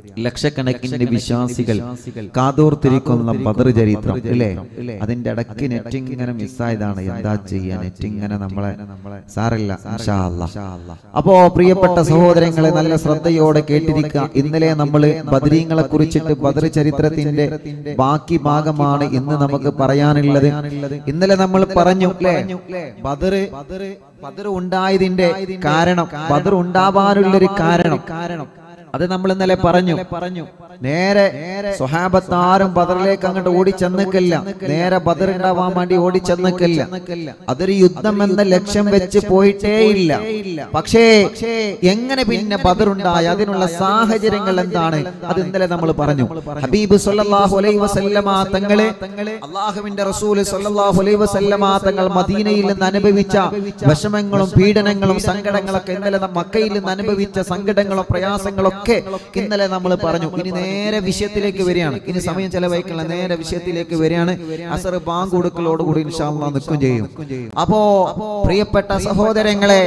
ലക്ഷക്കണക്കിന് വിശ്വാസികൾ കാതോർത്തിരിക്കുന്ന ബദർ ചരിത്രം അല്ലേ അതിന്റെ ഇടയ്ക്ക് നെറ്റ് ഇങ്ങനെ മിസ്സായതാണ് എന്താ ചെയ്യാ നെറ്റ് ഇങ്ങനെ നമ്മളെ സാരല്ല ഇൻഷാ അല്ലാ. അപ്പോ പ്രിയപ്പെട്ട സഹോദരങ്ങളെ നല്ല ശ്രദ്ധയോടെ കേട്ടിരിക്കുക ഇന്നലെ നമ്മൾ ബദരീങ്ങളെ കുറിച്ചിട്ട് ബദർ ചരിത്രത്തിന്റെ ബാക്കി ഭാഗമാണ് ഇന്ന് നമുക്ക് പറയാനുള്ളത് ഇന്നലെ നമ്മൾ പറഞ്ഞു അല്ലേ ബദർ ബദർ ഉണ്ടായതിന്റെ കാരണം ബദർ ഉണ്ടാവാനുള്ളൊരു കാരണം അത് നമ്മൾ ഇന്നലെ പറഞ്ഞു പറഞ്ഞു നേരെ സ്വഹാബത്ത് ആരും ബദറിലേക്ക് അങ്ങോട്ട് ഓടി ചെന്നിക്കില്ല നേരെ ബദർ ഉണ്ടാവാൻ വേണ്ടി ഓടി ചെന്നിക്കില്ല അതൊരു യുദ്ധം എന്ന ലക്ഷ്യം വെച്ച് പോയിട്ടേ ഇല്ല പക്ഷേ എങ്ങനെ പിന്നെ ബദർ ഉണ്ടായ അതിനുള്ള സാഹചര്യങ്ങൾ എന്താണ് അത് ഇന്നലെ നമ്മൾ പറഞ്ഞു ഹബീബ് സല്ലല്ലാഹു അലൈഹി വസല്ലമ തങ്ങളെ അള്ളാഹുവിന്റെ റസൂൽ സല്ലല്ലാഹു അലൈഹി വസല്ലമ തങ്ങൾ മദീനയിൽ നിന്ന് അനുഭവിച്ച വിഷമങ്ങളും പീഡനങ്ങളും സങ്കടങ്ങളൊക്കെ ഇന്നലെ ന- മക്കയിൽ നിന്ന് അനുഭവിച്ച സങ്കടങ്ങളും പ്രയാസങ്ങളൊക്കെ ഇന്നലെ നമ്മൾ പറഞ്ഞു ഇനി നേരെ വിഷയത്തിലേക്ക് വരികയാണ് ഇനി സമയം ചെലവഴിക്കല നേരെ വിഷയത്തിലേക്ക് വരികയാണ് അസർ ബാങ്ക് കൊടുക്കലോടുകൂടി ഇൻഷാല്ലാ നിൽക്കും ചെയ്യും അപ്പോ പ്രിയപ്പെട്ട സഹോദരങ്ങളെ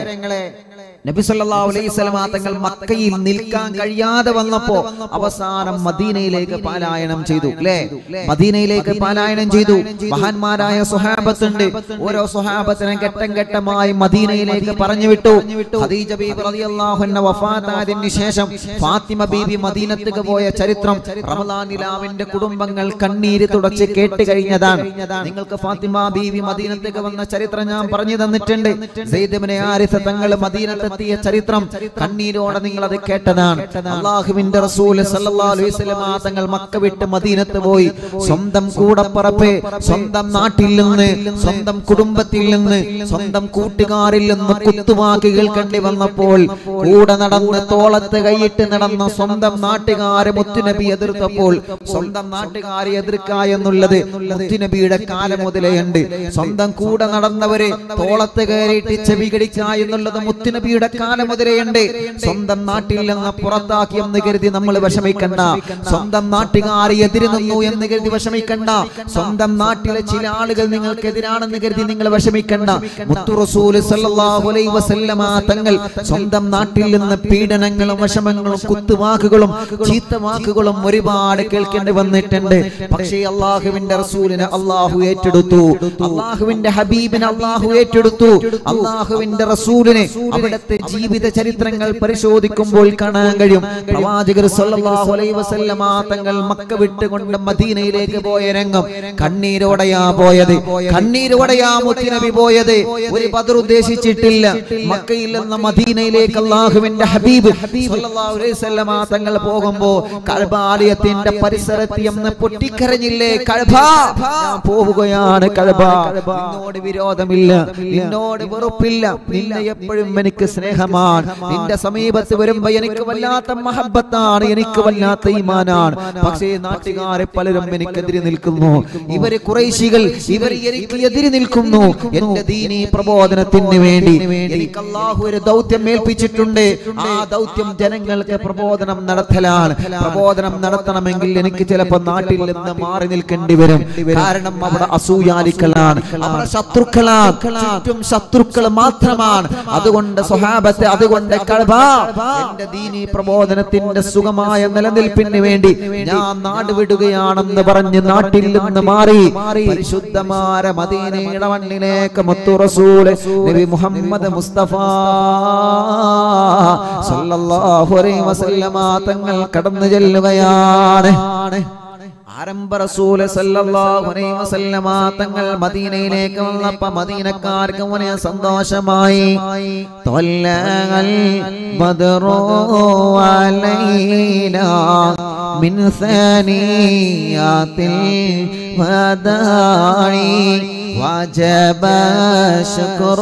നബി സല്ലല്ലാഹു അലൈഹി വസല്ലമ തങ്ങൾ മക്കയിൽ നിൽക്കാൻ കഴിയാതെ വന്നപ്പോ അവസാനം മദീനയിലേക്ക് പലായനം ചെയ്തു അല്ലേ മദീനയിലേക്ക് പലായനം ചെയ്തു മഹാന്മാരായ സ്വഹാബത്തുണ്ട് ഓരോ സ്വഹാബത്തിനെ ഘട്ടം ഘട്ടമായി മദീനയിലേക്ക് പറഞ്ഞു വിട്ടു ഖദീജ ബീബി റളിയല്ലാഹു അൻഹ വഫാത്തായതിനു ശേഷം ഫാത്തിമ ബീബി മദീനത്തേക്ക് പോയ ചരിത്രം റമദാൻ നിലാവിന്റെ കുടുംബങ്ങൾ കണ്ണീര് തുടച്ച് കേട്ട് കഴിഞ്ഞതാണ് നിങ്ങൾക്ക് ഫാത്തിമ ബീവി മദീനത്തേക്ക് വന്ന ചരിത്രം ഞാൻ പറഞ്ഞു തന്നിട്ടുണ്ട് സെയ്ദ് ഇബ്നു ഹാരിസ തങ്ങൾ മദീനത്തെത്തിയ ചരിത്രം കണ്ണീരോടെ നിങ്ങൾ അത് കേട്ടതാണ് അള്ളാഹുവിന്റെ റസൂല് സല്ലല്ലാഹു അലൈഹി വസല്ലമ തങ്ങൾ മക്ക വിട്ട് മദീനത്ത് പോയി സ്വന്തം കൂടപ്പറപ്പെ സ്വന്തം നാട്ടിൽ നിന്ന് സ്വന്തം കുടുംബത്തിൽ നിന്ന് സ്വന്തം കൂട്ടുകാരിൽ നിന്ന് കുത്തുവാക്ക് കേൾക്കേണ്ടി വന്നപ്പോൾ കൂടെ നടന്ന് തോളത്ത് കൈയിട്ട് നടന്ന സ്വന്തം നാട്ടുകാരെ മുത്തുനബി എതിർത്തപ്പോൾ സ്വന്തം നാട്ടുകാരെ എതിർക്ക എന്നുള്ളത് മുത്തുനബിയുടെ കാലം മുതലേ ഉണ്ട് സ്വന്തം കൂടെ നടന്നവരെ തോളത്ത് കയറിയിട്ട് ചെവി കടിക്ക എന്നുള്ളത് മുത്തുനബിയുടെ കാലം മുതലേ ഉണ്ട് സ്വന്തം നാട്ടിൽ നിന്ന് പുറത്താക്കി എന്ന് കരുതി നമ്മൾ വിഷമിക്കണ്ട സ്വന്തം നാട്ടുകാരെ എതിര് നിന്നു എന്ന് കരുതി വിഷമിക്കണ്ട സ്വന്തം നാട്ടിലെ ചില ആളുകൾ നിങ്ങൾക്ക് എതിരാണെന്ന് കരുതി നിങ്ങൾ വിഷമിക്കണ്ട മുത്തു റസൂല് സല്ലല്ലാഹു അലൈഹി വസല്ലമ തങ്ങൾ സ്വന്തം നാട്ടിൽ നിന്ന് പീഡനങ്ങളും വിഷമങ്ങളും കുത്തുവാക്കുകളും ചീത്ത വാക്കുകളും ഒരുപാട് കേൾക്കേണ്ടി വന്നിട്ടുണ്ട് പക്ഷേ അള്ളാഹുവിന്റെ റസൂലിനെ അള്ളാഹു ഏറ്റെടുത്തു അള്ളാഹുവിന്റെ ഹബീബിനെ അള്ളാഹു ഏറ്റെടുത്തു അള്ളാഹുവിന്റെ റസൂലിനെ അവിടുത്തെ ജീവിത ചരിത്രങ്ങൾ പരിശോധിക്കുമ്പോൾ കാണാൻ കഴിയും പ്രവാചകർ സല്ലല്ലാഹു അലൈഹി വസല്ലമ തങ്ങൾ മക്ക വിട്ടുകൊണ്ട് മദീനയിലേക്ക് പോയ രംഗം കണ്ണീരോടെയാ പോയത് കണ്ണീരോടെയാ മുത്തുനബി പോയത് ഒരു ബദർ ഉദ്ദേശിച്ചിട്ടില്ല മക്കയിൽ നിന്ന് മദീനയിലേക്ക് അള്ളാഹുവിന്റെ ഹബീബ് സല്ലല്ലാഹു അലൈഹി വസല്ലമ തങ്ങൾ പോകുമ്പോ കഴബാലയത്തിന്റെ പരിസരത്ത് എന്ന് പൊട്ടിക്കരഞ്ഞില്ലേ കഴബ ഞാൻ പോവുകയാണ് കഴബ നിന്നോട് വിരോധമില്ല നിന്നോട് വെറുപ്പില്ല നിന്നെ എപ്പോഴും എനിക്ക് സ്നേഹമാണ് നിന്റെ സമീപത്ത് വരുമ്പോ എനിക്ക് വല്ലാത്ത മഹബത്താണ് എനിക്ക് വല്ലാത്ത ഈമാനാണ് പക്ഷേ നാട്ടുകാരെ പലരും എനിക്കെതിരെ നിൽക്കുന്നു ഇവര് കുറേശികൾ ഇവർ എനിക്ക് എതിരെ നിൽക്കുന്നു എന്റെ ദീനീ പ്രബോധനത്തിന് വേണ്ടി എനിക്ക് അള്ളാഹു ഒരു ദൗത്യം ഏൽപ്പിച്ചിട്ടുണ്ട് ആ ദൗത്യം ജനങ്ങൾക്ക് പ്രബോധനം നടത്തലാണ് പ്രബോധനം നടത്തണമെങ്കിൽ എനിക്ക് ചിലപ്പോ നാട്ടിൽ നിന്ന് മാറി നിൽക്കേണ്ടി വരും കാരണം അവിടെ അസൂയാലിക്കളാണ് അവിടെ ശത്രുക്കളാണ് ചുറ്റും ശത്രുക്കൾ മാത്രമാണ് അതുകൊണ്ട് സ്വഹാബത്തെ അതുകൊണ്ട് കഴബ എന്റെ ദീനീ പ്രബോധനത്തിന്റെ സുഖമായ നിലനിൽപ്പിന് വേണ്ടി ഞാൻ നാട് വിടുകയാണെന്ന് പറഞ്ഞ് നാട്ടിൽ നിന്ന് മാറി പരിശുദ്ധമാര മദീനയുടെ മണ്ണിലേക്ക് മുത്തു റസൂല് നബി മുഹമ്മദ് മുസ്തഫ സല്ലല്ലാഹു അലൈഹി വസല്ലമ തങ്ങൾ കടന്നു ചെല്ലുകയാണ് ആരംഭ റസൂല് സല്ലല്ലാഹു അലൈഹി വസല്ലമ തങ്ങൾ മദീനയിലേക്ക് വന്നപ്പോ മദീനക്കാർക്ക് വലിയ സന്തോഷമായി തൊല്ലൽ ബദറു അലൈനാ മിൻ സനിയാത്തിൽ വദാഇ وجب الشكر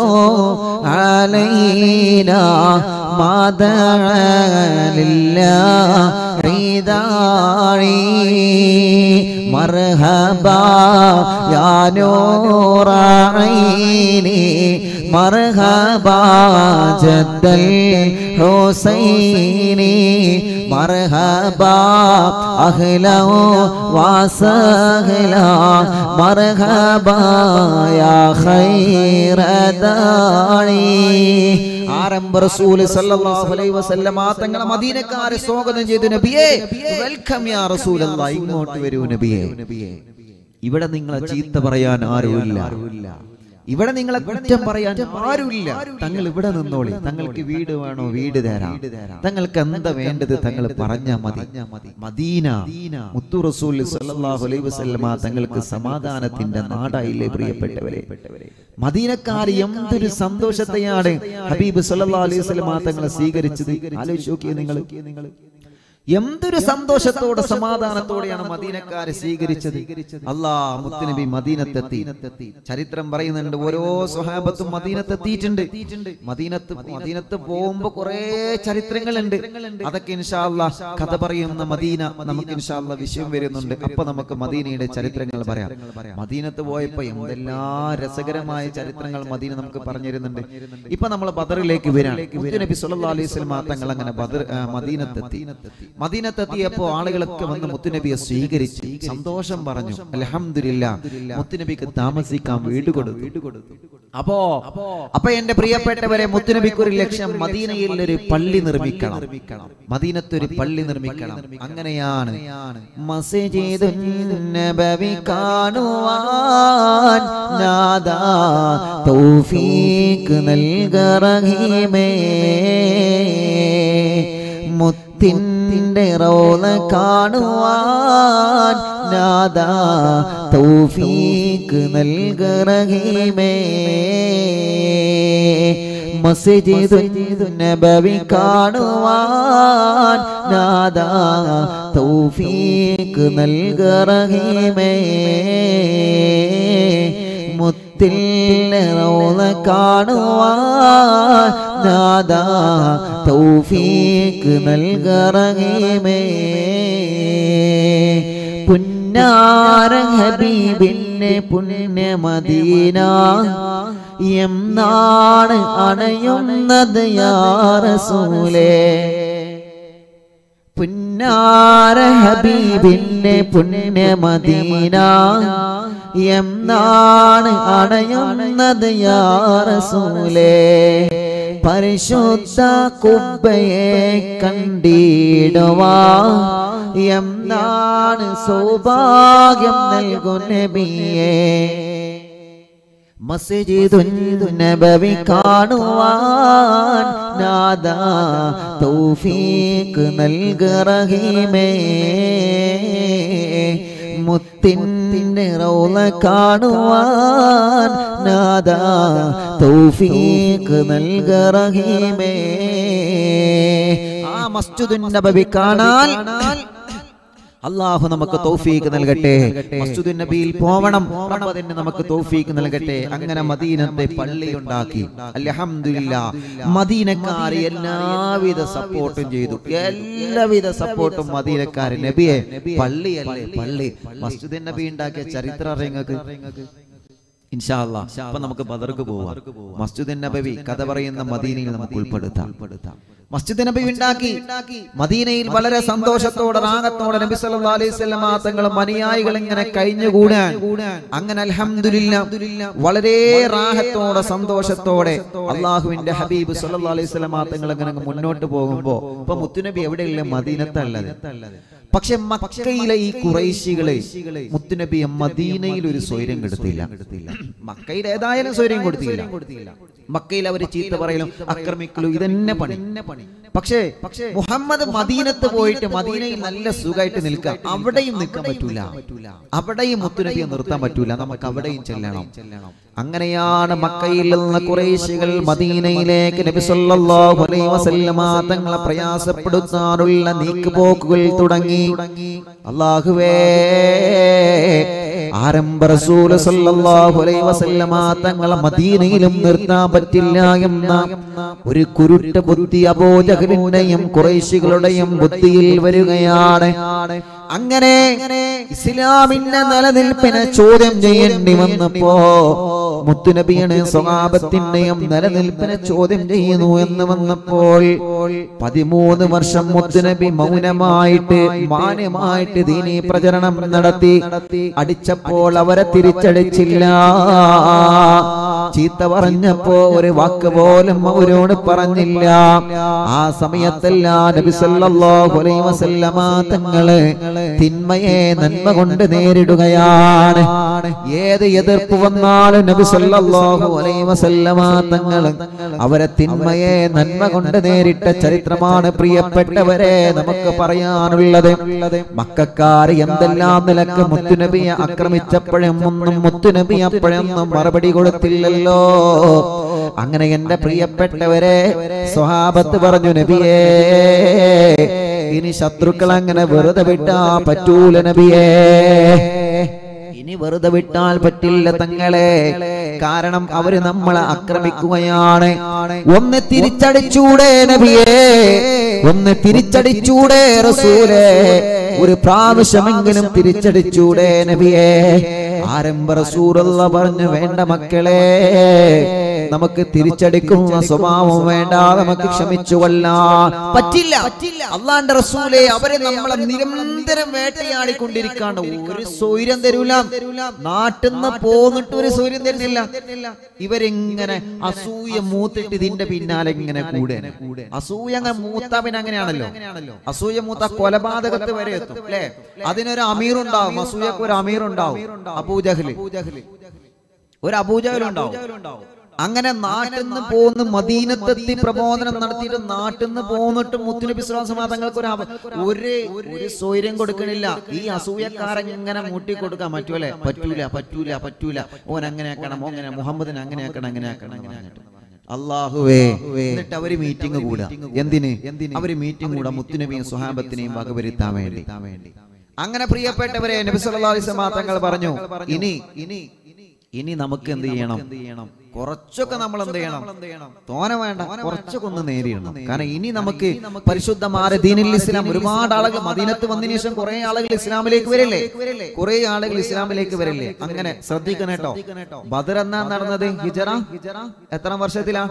علينا ما دعا لله داعي مرحبا يا نور عيني مرحبا جد الحسين مرحبا أهلا وسهلا مرحبا يا خير داعي ആരംഭ റസൂൽ സല്ലല്ലാഹു അലൈഹി വസല്ലമ തങ്ങളെ മദീനക്കാരെ സ്വാഗതം ചെയ്തു നബിയേ വെൽക്കം യാ റസൂലല്ലാഹ് ഇങ്ങോട്ട് വരൂ നബിയേ ഇവിടെ നിങ്ങളെ ചീത്ത പറയാൻ ആരുമില്ല ഇവിടെ നിങ്ങളെ കുറ്റം പറയാൻ ആരുമില്ല തങ്ങൾ ഇവിടെ നിന്നോളി തങ്ങൾക്ക് വീട് വേണോ വീട് തരാം തങ്ങൾക്ക് എന്താ വേണ്ടത് തങ്ങൾ പറഞ്ഞാ മതി മദീന മുത്തു റസൂൽ സല്ലല്ലാഹു അലൈഹി വസല്ലമ തങ്ങൾക്ക് സമാധാനത്തിന്റെ നാടായില്ലേ പ്രിയപ്പെട്ടവരെ മദീനക്കാർ എന്തൊരു സന്തോഷത്തെയാണ് ഹബീബ് സല്ലല്ലാഹു അലൈഹി വസല്ലമ തങ്ങളെ സ്വീകരിച്ചത് ആലോചിച്ച് നോക്കിയേ നിങ്ങൾ എന്തൊരു സന്തോഷത്തോടെ സമാധാനത്തോടെയാണ് മദീനക്കാരെ സ്വീകരിച്ചത് അല്ലാ മുത്തുനബി മദീനത്തെത്തി ചരിത്രം പറയുന്നുണ്ട് ഓരോ സ്വഹാബത്തും മദീനത്തെത്തിയിട്ടുണ്ട് മദീനത്ത് മദീനത്ത് പോകുമ്പോ കുറെ ചരിത്രങ്ങളുണ്ട് അതൊക്കെ ഇൻഷാല്ല കഥ പറയുന്ന മദീന നമുക്ക് ഇൻഷാല്ല വിഷയം വരുന്നുണ്ട് അപ്പൊ നമുക്ക് മദീനയുടെ ചരിത്രങ്ങൾ പറയാം മദീനത്ത് പോയപ്പോ എന്തെല്ലാം രസകരമായ ചരിത്രങ്ങൾ മദീന നമുക്ക് പറഞ്ഞിരുന്നുണ്ട് ഇപ്പൊ നമ്മൾ ബദറിലേക്ക് വരാം നബി സല്ലല്ലാഹു അലൈഹി വസല്ലം തങ്ങൾ അങ്ങനെ ബദർ ആ, മദീനത്തെത്തി മദീനത്തെത്തിയപ്പോ ആളുകളൊക്കെ വന്ന് മുത്തുനബിയെ സ്വീകരിച്ചു സന്തോഷം പറഞ്ഞു അലഹമില്ല മുത്തുനബിക്ക് താമസിക്കാൻ വീട് കൊടുത്തു അപ്പോ അപ്പൊ എന്റെ പ്രിയപ്പെട്ടവരെ മുത്തുനബിക്ക് ഒരു ലക്ഷ്യം മദീനയിൽ ഒരു പള്ളി നിർമ്മിക്കണം മദീനത്ത് ഒരു പള്ളി നിർമ്മിക്കണം അങ്ങനെയാണ് മസ്ജിദുൻ നബവി കാണുവാൻ നാദാ തൗഫീഖ് നൽകറഹീമേ മുത്തിൻ്റെ റോള കാണുവാൻ നാദാ തൗഫീഖ് നൽകറഹീമേ മസ്ജിദുൻ നബവി കാണുവാൻ നാദാ തൗഫീഖ് നൽകറഹീമേ മുത്തിൻ്റെ റോള കാണുവാൻ നാദാ തൗഫീഖ് നൽകറഹീമേ പുന്നാര ഹബീബിന്റെ പുണ്യ മദീന എന്നാണ് അണയുന്നത് യാ റസൂലേ പുന്നാര ഹബീബിന്റെ പുണ്യ മദീന എന്നാണ് അണയുന്നത് യാ റസൂലേ പരിശുദ്ധ കുബ്ബയെ കണ്ടിടുവാ എന്നാണ് സൗഭാഗ്യം നൽകും നബിയേ മസ്ജിദുൻ നബവി കാണുവാൻ നാദാ തൗഫീഖ് നൽകറഹീമേ മുത്തിൻ്റെ റൗള കാണുവാൻ നാദാ തൗഫീഖ് നൽകറഹീമേ ആ മസ്ജിദുൻ നബവി കാണാൻ അള്ളാഹു നമുക്ക് തൗഫീക്ക് നൽകട്ടെ മസ്ജിദുൻ നബിയിൽ പോവണം റബ്ബ് നമുക്ക് തൗഫീക്ക് നൽകട്ടെ അങ്ങനെ മദീനത്തെ പള്ളി ഉണ്ടാക്കി അൽഹംദുലില്ലാ മദീനക്കാർ എല്ലാവിധ സപ്പോർട്ടും ചെയ്തു എല്ലാവിധ സപ്പോർട്ടും മദീനക്കാർ നബിയെ പള്ളിയല്ലേ പള്ളി മസ്ജിദുൻ നബി ഉണ്ടാക്കിയ ചരിത്രം അറിയാം നിങ്ങൾക്ക് ഇൻഷാല്ലാ അപ്പൊ നമുക്ക് ബദർക്ക് പോവാം മസ്ജിദ് നബവി കഥ പറയുന്ന മദീനയിൽ നമുക്ക് ഉൾപ്പെടുത്താം മസ്ജിദ് നബി ഉണ്ടാക്കി മദീനയിൽ വളരെ സന്തോഷത്തോടെ റാഗത്തോടെ നബി സല്ലല്ലാഹു അലൈഹി വസല്ലമ തങ്ങളും അനുയായികൾ ഇങ്ങനെ കഴിഞ്ഞുകൂടാൻ അങ്ങനെ അൽഹംദുലില്ലാ വളരെ റാഹത്തോടെ സന്തോഷത്തോടെ അള്ളാഹുവിന്റെ ഹബീബ് സല്ലല്ലാഹു അലൈഹി വസല്ലമ തങ്ങൾ ഇങ്ങനെ അങ്ങ് മുന്നോട്ട് പോകുമ്പോ ഇപ്പൊ മുത്തുനബി എവിടെയുള്ള മദീനത്തല്ലത് പക്ഷെ മക്കയിലെ ഈ കുറൈശികളെ മുത്തുനബിയെ മദീനയിൽ ഒരു സ്വൈര്യം കെടുത്തില്ല മക്കയിൽ ഏതായാലും സ്വൈര്യം കൊടുത്തില്ല മക്കയിൽ അവർ ചീത്ത പറയലും ആക്രമിക്കലും ഇതന്നെ പണി പക്ഷേ പക്ഷേ മുഹമ്മദ് മദീനത്ത് പോയിട്ട് മദീനയിൽ നല്ല സുഖമായിട്ട് നിൽക്കാം അവിടെയും നിൽക്കാൻ പറ്റൂല അവിടെയും മുത്തുനബിയെ നിർത്താൻ പറ്റൂല നമുക്ക് അവിടെയും ചെല്ലണം അങ്ങനെയാണ് മക്കയിൽ നിന്ന് കുറേശികൾ മദീനയിലേക്ക് നബി സല്ലല്ലാഹു അലൈഹി വസല്ലമ തങ്ങളെ പ്രയാസപ്പെടുത്താനുള്ള നീക്കുപോക്കുകൾ തുടങ്ങി അള്ളാഹുവേ ആരംഭ റസൂൽ സല്ലല്ലാഹു അലൈഹി വസല്ലമ തങ്ങളെ മദീനയിലും നിർത്താൻ പറ്റില്ല എന്ന ഒരു കുരുട്ട ബുദ്ധി അബോജഹലിന്റെയും കുറേശികളുടെയും ബുദ്ധിയിൽ വരികയാണ് അങ്ങനെ ഇസ്ലാമിന്റെ നിലനിൽപ്പിനെ ചോദ്യം ചെയ്യേണ്ടി വന്നപ്പോ മുത്തുനബിയാണ് സ്വഭാവത്തിന്റെയും നിലനിൽപ്പിനെ ചോദ്യം ചെയ്യുന്നു എന്ന് വന്നപ്പോൾ പതിമൂന്ന് വർഷം മുത്തുനബി മൗനമായിട്ട് മാന്യമായിട്ട് ദീനീ പ്രചരണം നടത്തി അടിച്ചപ്പോൾ അവരെ തിരിച്ചടിച്ചില്ല ചീത്ത പറഞ്ഞപ്പോ ഒരു വാക്ക് പോലും അവരോട് പറഞ്ഞില്ല ആ സമയത്തെല്ലാം നബി സല്ലല്ലാഹു അലൈഹി വസല്ലമ തങ്ങള് തിന്മയെ നന്മ കൊണ്ട് നേരിടുകയാണ് ഏത് എതിർപ്പ് വന്നാലും നബി സല്ലല്ലാഹു അലൈഹി വസല്ലമ തങ്ങള് അവരെ തിന്മയെ നന്മ കൊണ്ട് നേരിട്ട ചരിത്രമാണ് പ്രിയപ്പെട്ടവരെ നമുക്ക് പറയാനുള്ളത് മക്കാര് എന്തെല്ലാം നിലക്ക് മുത്തുനബിയെ ആക്രമിച്ചപ്പോഴും ഒന്നും മുത്തുനബി അപ്പോഴൊന്നും മറുപടി കൊടുത്തില്ലല്ലോ അങ്ങനെ എന്റെ പ്രിയപ്പെട്ടവരെ സ്വഹാബത്ത് പറഞ്ഞു നബിയേ ഇനി ശത്രുക്കൾ അങ്ങനെ വെറുതെ വിട്ടാ പറ്റൂല നബിയേ ഇനി വെറുതെ വിട്ടാൽ പറ്റില്ല തങ്ങളെ കാരണം അവര് നമ്മളെ ആക്രമിക്കുകയാണ് ഒന്ന് തിരിച്ചടിച്ചൂടെ നബിയേ ഒന്ന് തിരിച്ചടിച്ചൂടെ റസൂലേ ഒരു പ്രാവശ്യമെങ്കിലും തിരിച്ചടിച്ചൂടെ നബിയേ ആരംഭ റസൂലുള്ള പറഞ്ഞു വേണ്ട മക്കളെ നമുക്ക് തിരിച്ചടിക്കുന്ന സ്വഭാവം വേണ്ട നമുക്ക് ക്ഷമിച്ചു കൊല്ലാൻ പറ്റില്ല അള്ളാന്റെ റസൂലെ അവരെ നമ്മളെ നിരന്തരം വേട്ടയാടിക്കൊണ്ടിരിക്കാണ്ട് ഒരു സൗര്യം തരൂല നാട്ടിൽ നിന്ന് പോന്നിട്ട് ഒരു സൗര്യം തരുന്നില്ല ഇവരിങ്ങനെ അസൂയ മൂത്തിട്ട് ഇതിന്റെ പിന്നാലെ ഇങ്ങനെ കൂടെ അസൂയ അങ്ങനെ മൂത്ത പിന്നെ അങ്ങനെയാണല്ലോ അസൂയ മൂത്ത കൊലപാതകത്ത് വരെ എത്തും അല്ലെ അതിനൊരു അമീർ ഉണ്ടാവും അസൂയക്ക് ഒരു അമീർ ഉണ്ടാവും അബൂജഹല് ഒരു അബൂജഹലുണ്ടാവും അങ്ങനെ നാട്ടിൽ നിന്ന് പോന്ന് മദീനത്തെത്തി പ്രബോധനം നടത്തിയിട്ട് നാട്ടിൽ നിന്ന് പോന്നിട്ട് മുത്തുനബി വിശ്വാസമാ തങ്ങൾക്ക് ഒരു അവ- ഒരു ഒരു സ്വൈര്യം കൊടുക്കണില്ല ഈ അസൂയക്കാരൻ ഇങ്ങനെ മൂട്ടി കൊടുക്കാൻ പറ്റൂലേ പറ്റൂല പറ്റൂല പറ്റൂല ഓൻ അങ്ങനെ ആക്കണം ഓങ്ങനെ മുഹമ്മദിന് അങ്ങനെ ആക്കണം അങ്ങനെ ആക്കണം എന്ന് പറഞ്ഞിട്ട്. അള്ളാഹുവേ എന്നിട്ട് അവര് മീറ്റിംഗ് കൂടാ എന്തിന് അവര് മീറ്റിംഗ് കൂടാ മുത്തുനബിയും സുഹാബത്തിനെയും വകവരുത്താൻ വേണ്ടി അങ്ങനെ പ്രിയപ്പെട്ടവരെ നബി സല്ലല്ലാഹു അലൈഹി വസല്ലം തങ്ങൾ പറഞ്ഞു ഇനി ഇനി ഇനി നമുക്ക് എന്ത് ചെയ്യണം കുറച്ചൊക്കെ നമ്മൾ എന്ത് ചെയ്യണം തോന വേണ്ട കുറച്ചൊക്കെ ഒന്ന് നേരിടണം കാരണം ഇനി നമുക്ക് പരിശുദ്ധമായ ദീനിൽ ഇസ്ലാം ഒരുപാട് ആളുകൾ മദീനത്ത് വന്നതിന് ശേഷം കുറെ ആളുകൾ ഇസ്ലാമിലേക്ക് വരില്ലേ കുറെ ആളുകൾ ഇസ്ലാമിലേക്ക് വരില്ലേ അങ്ങനെ ശ്രദ്ധിക്കണം കേട്ടോ ബദർ എന്നാ നടന്നത് ഹിജറ എത്ര വർഷത്തിലാ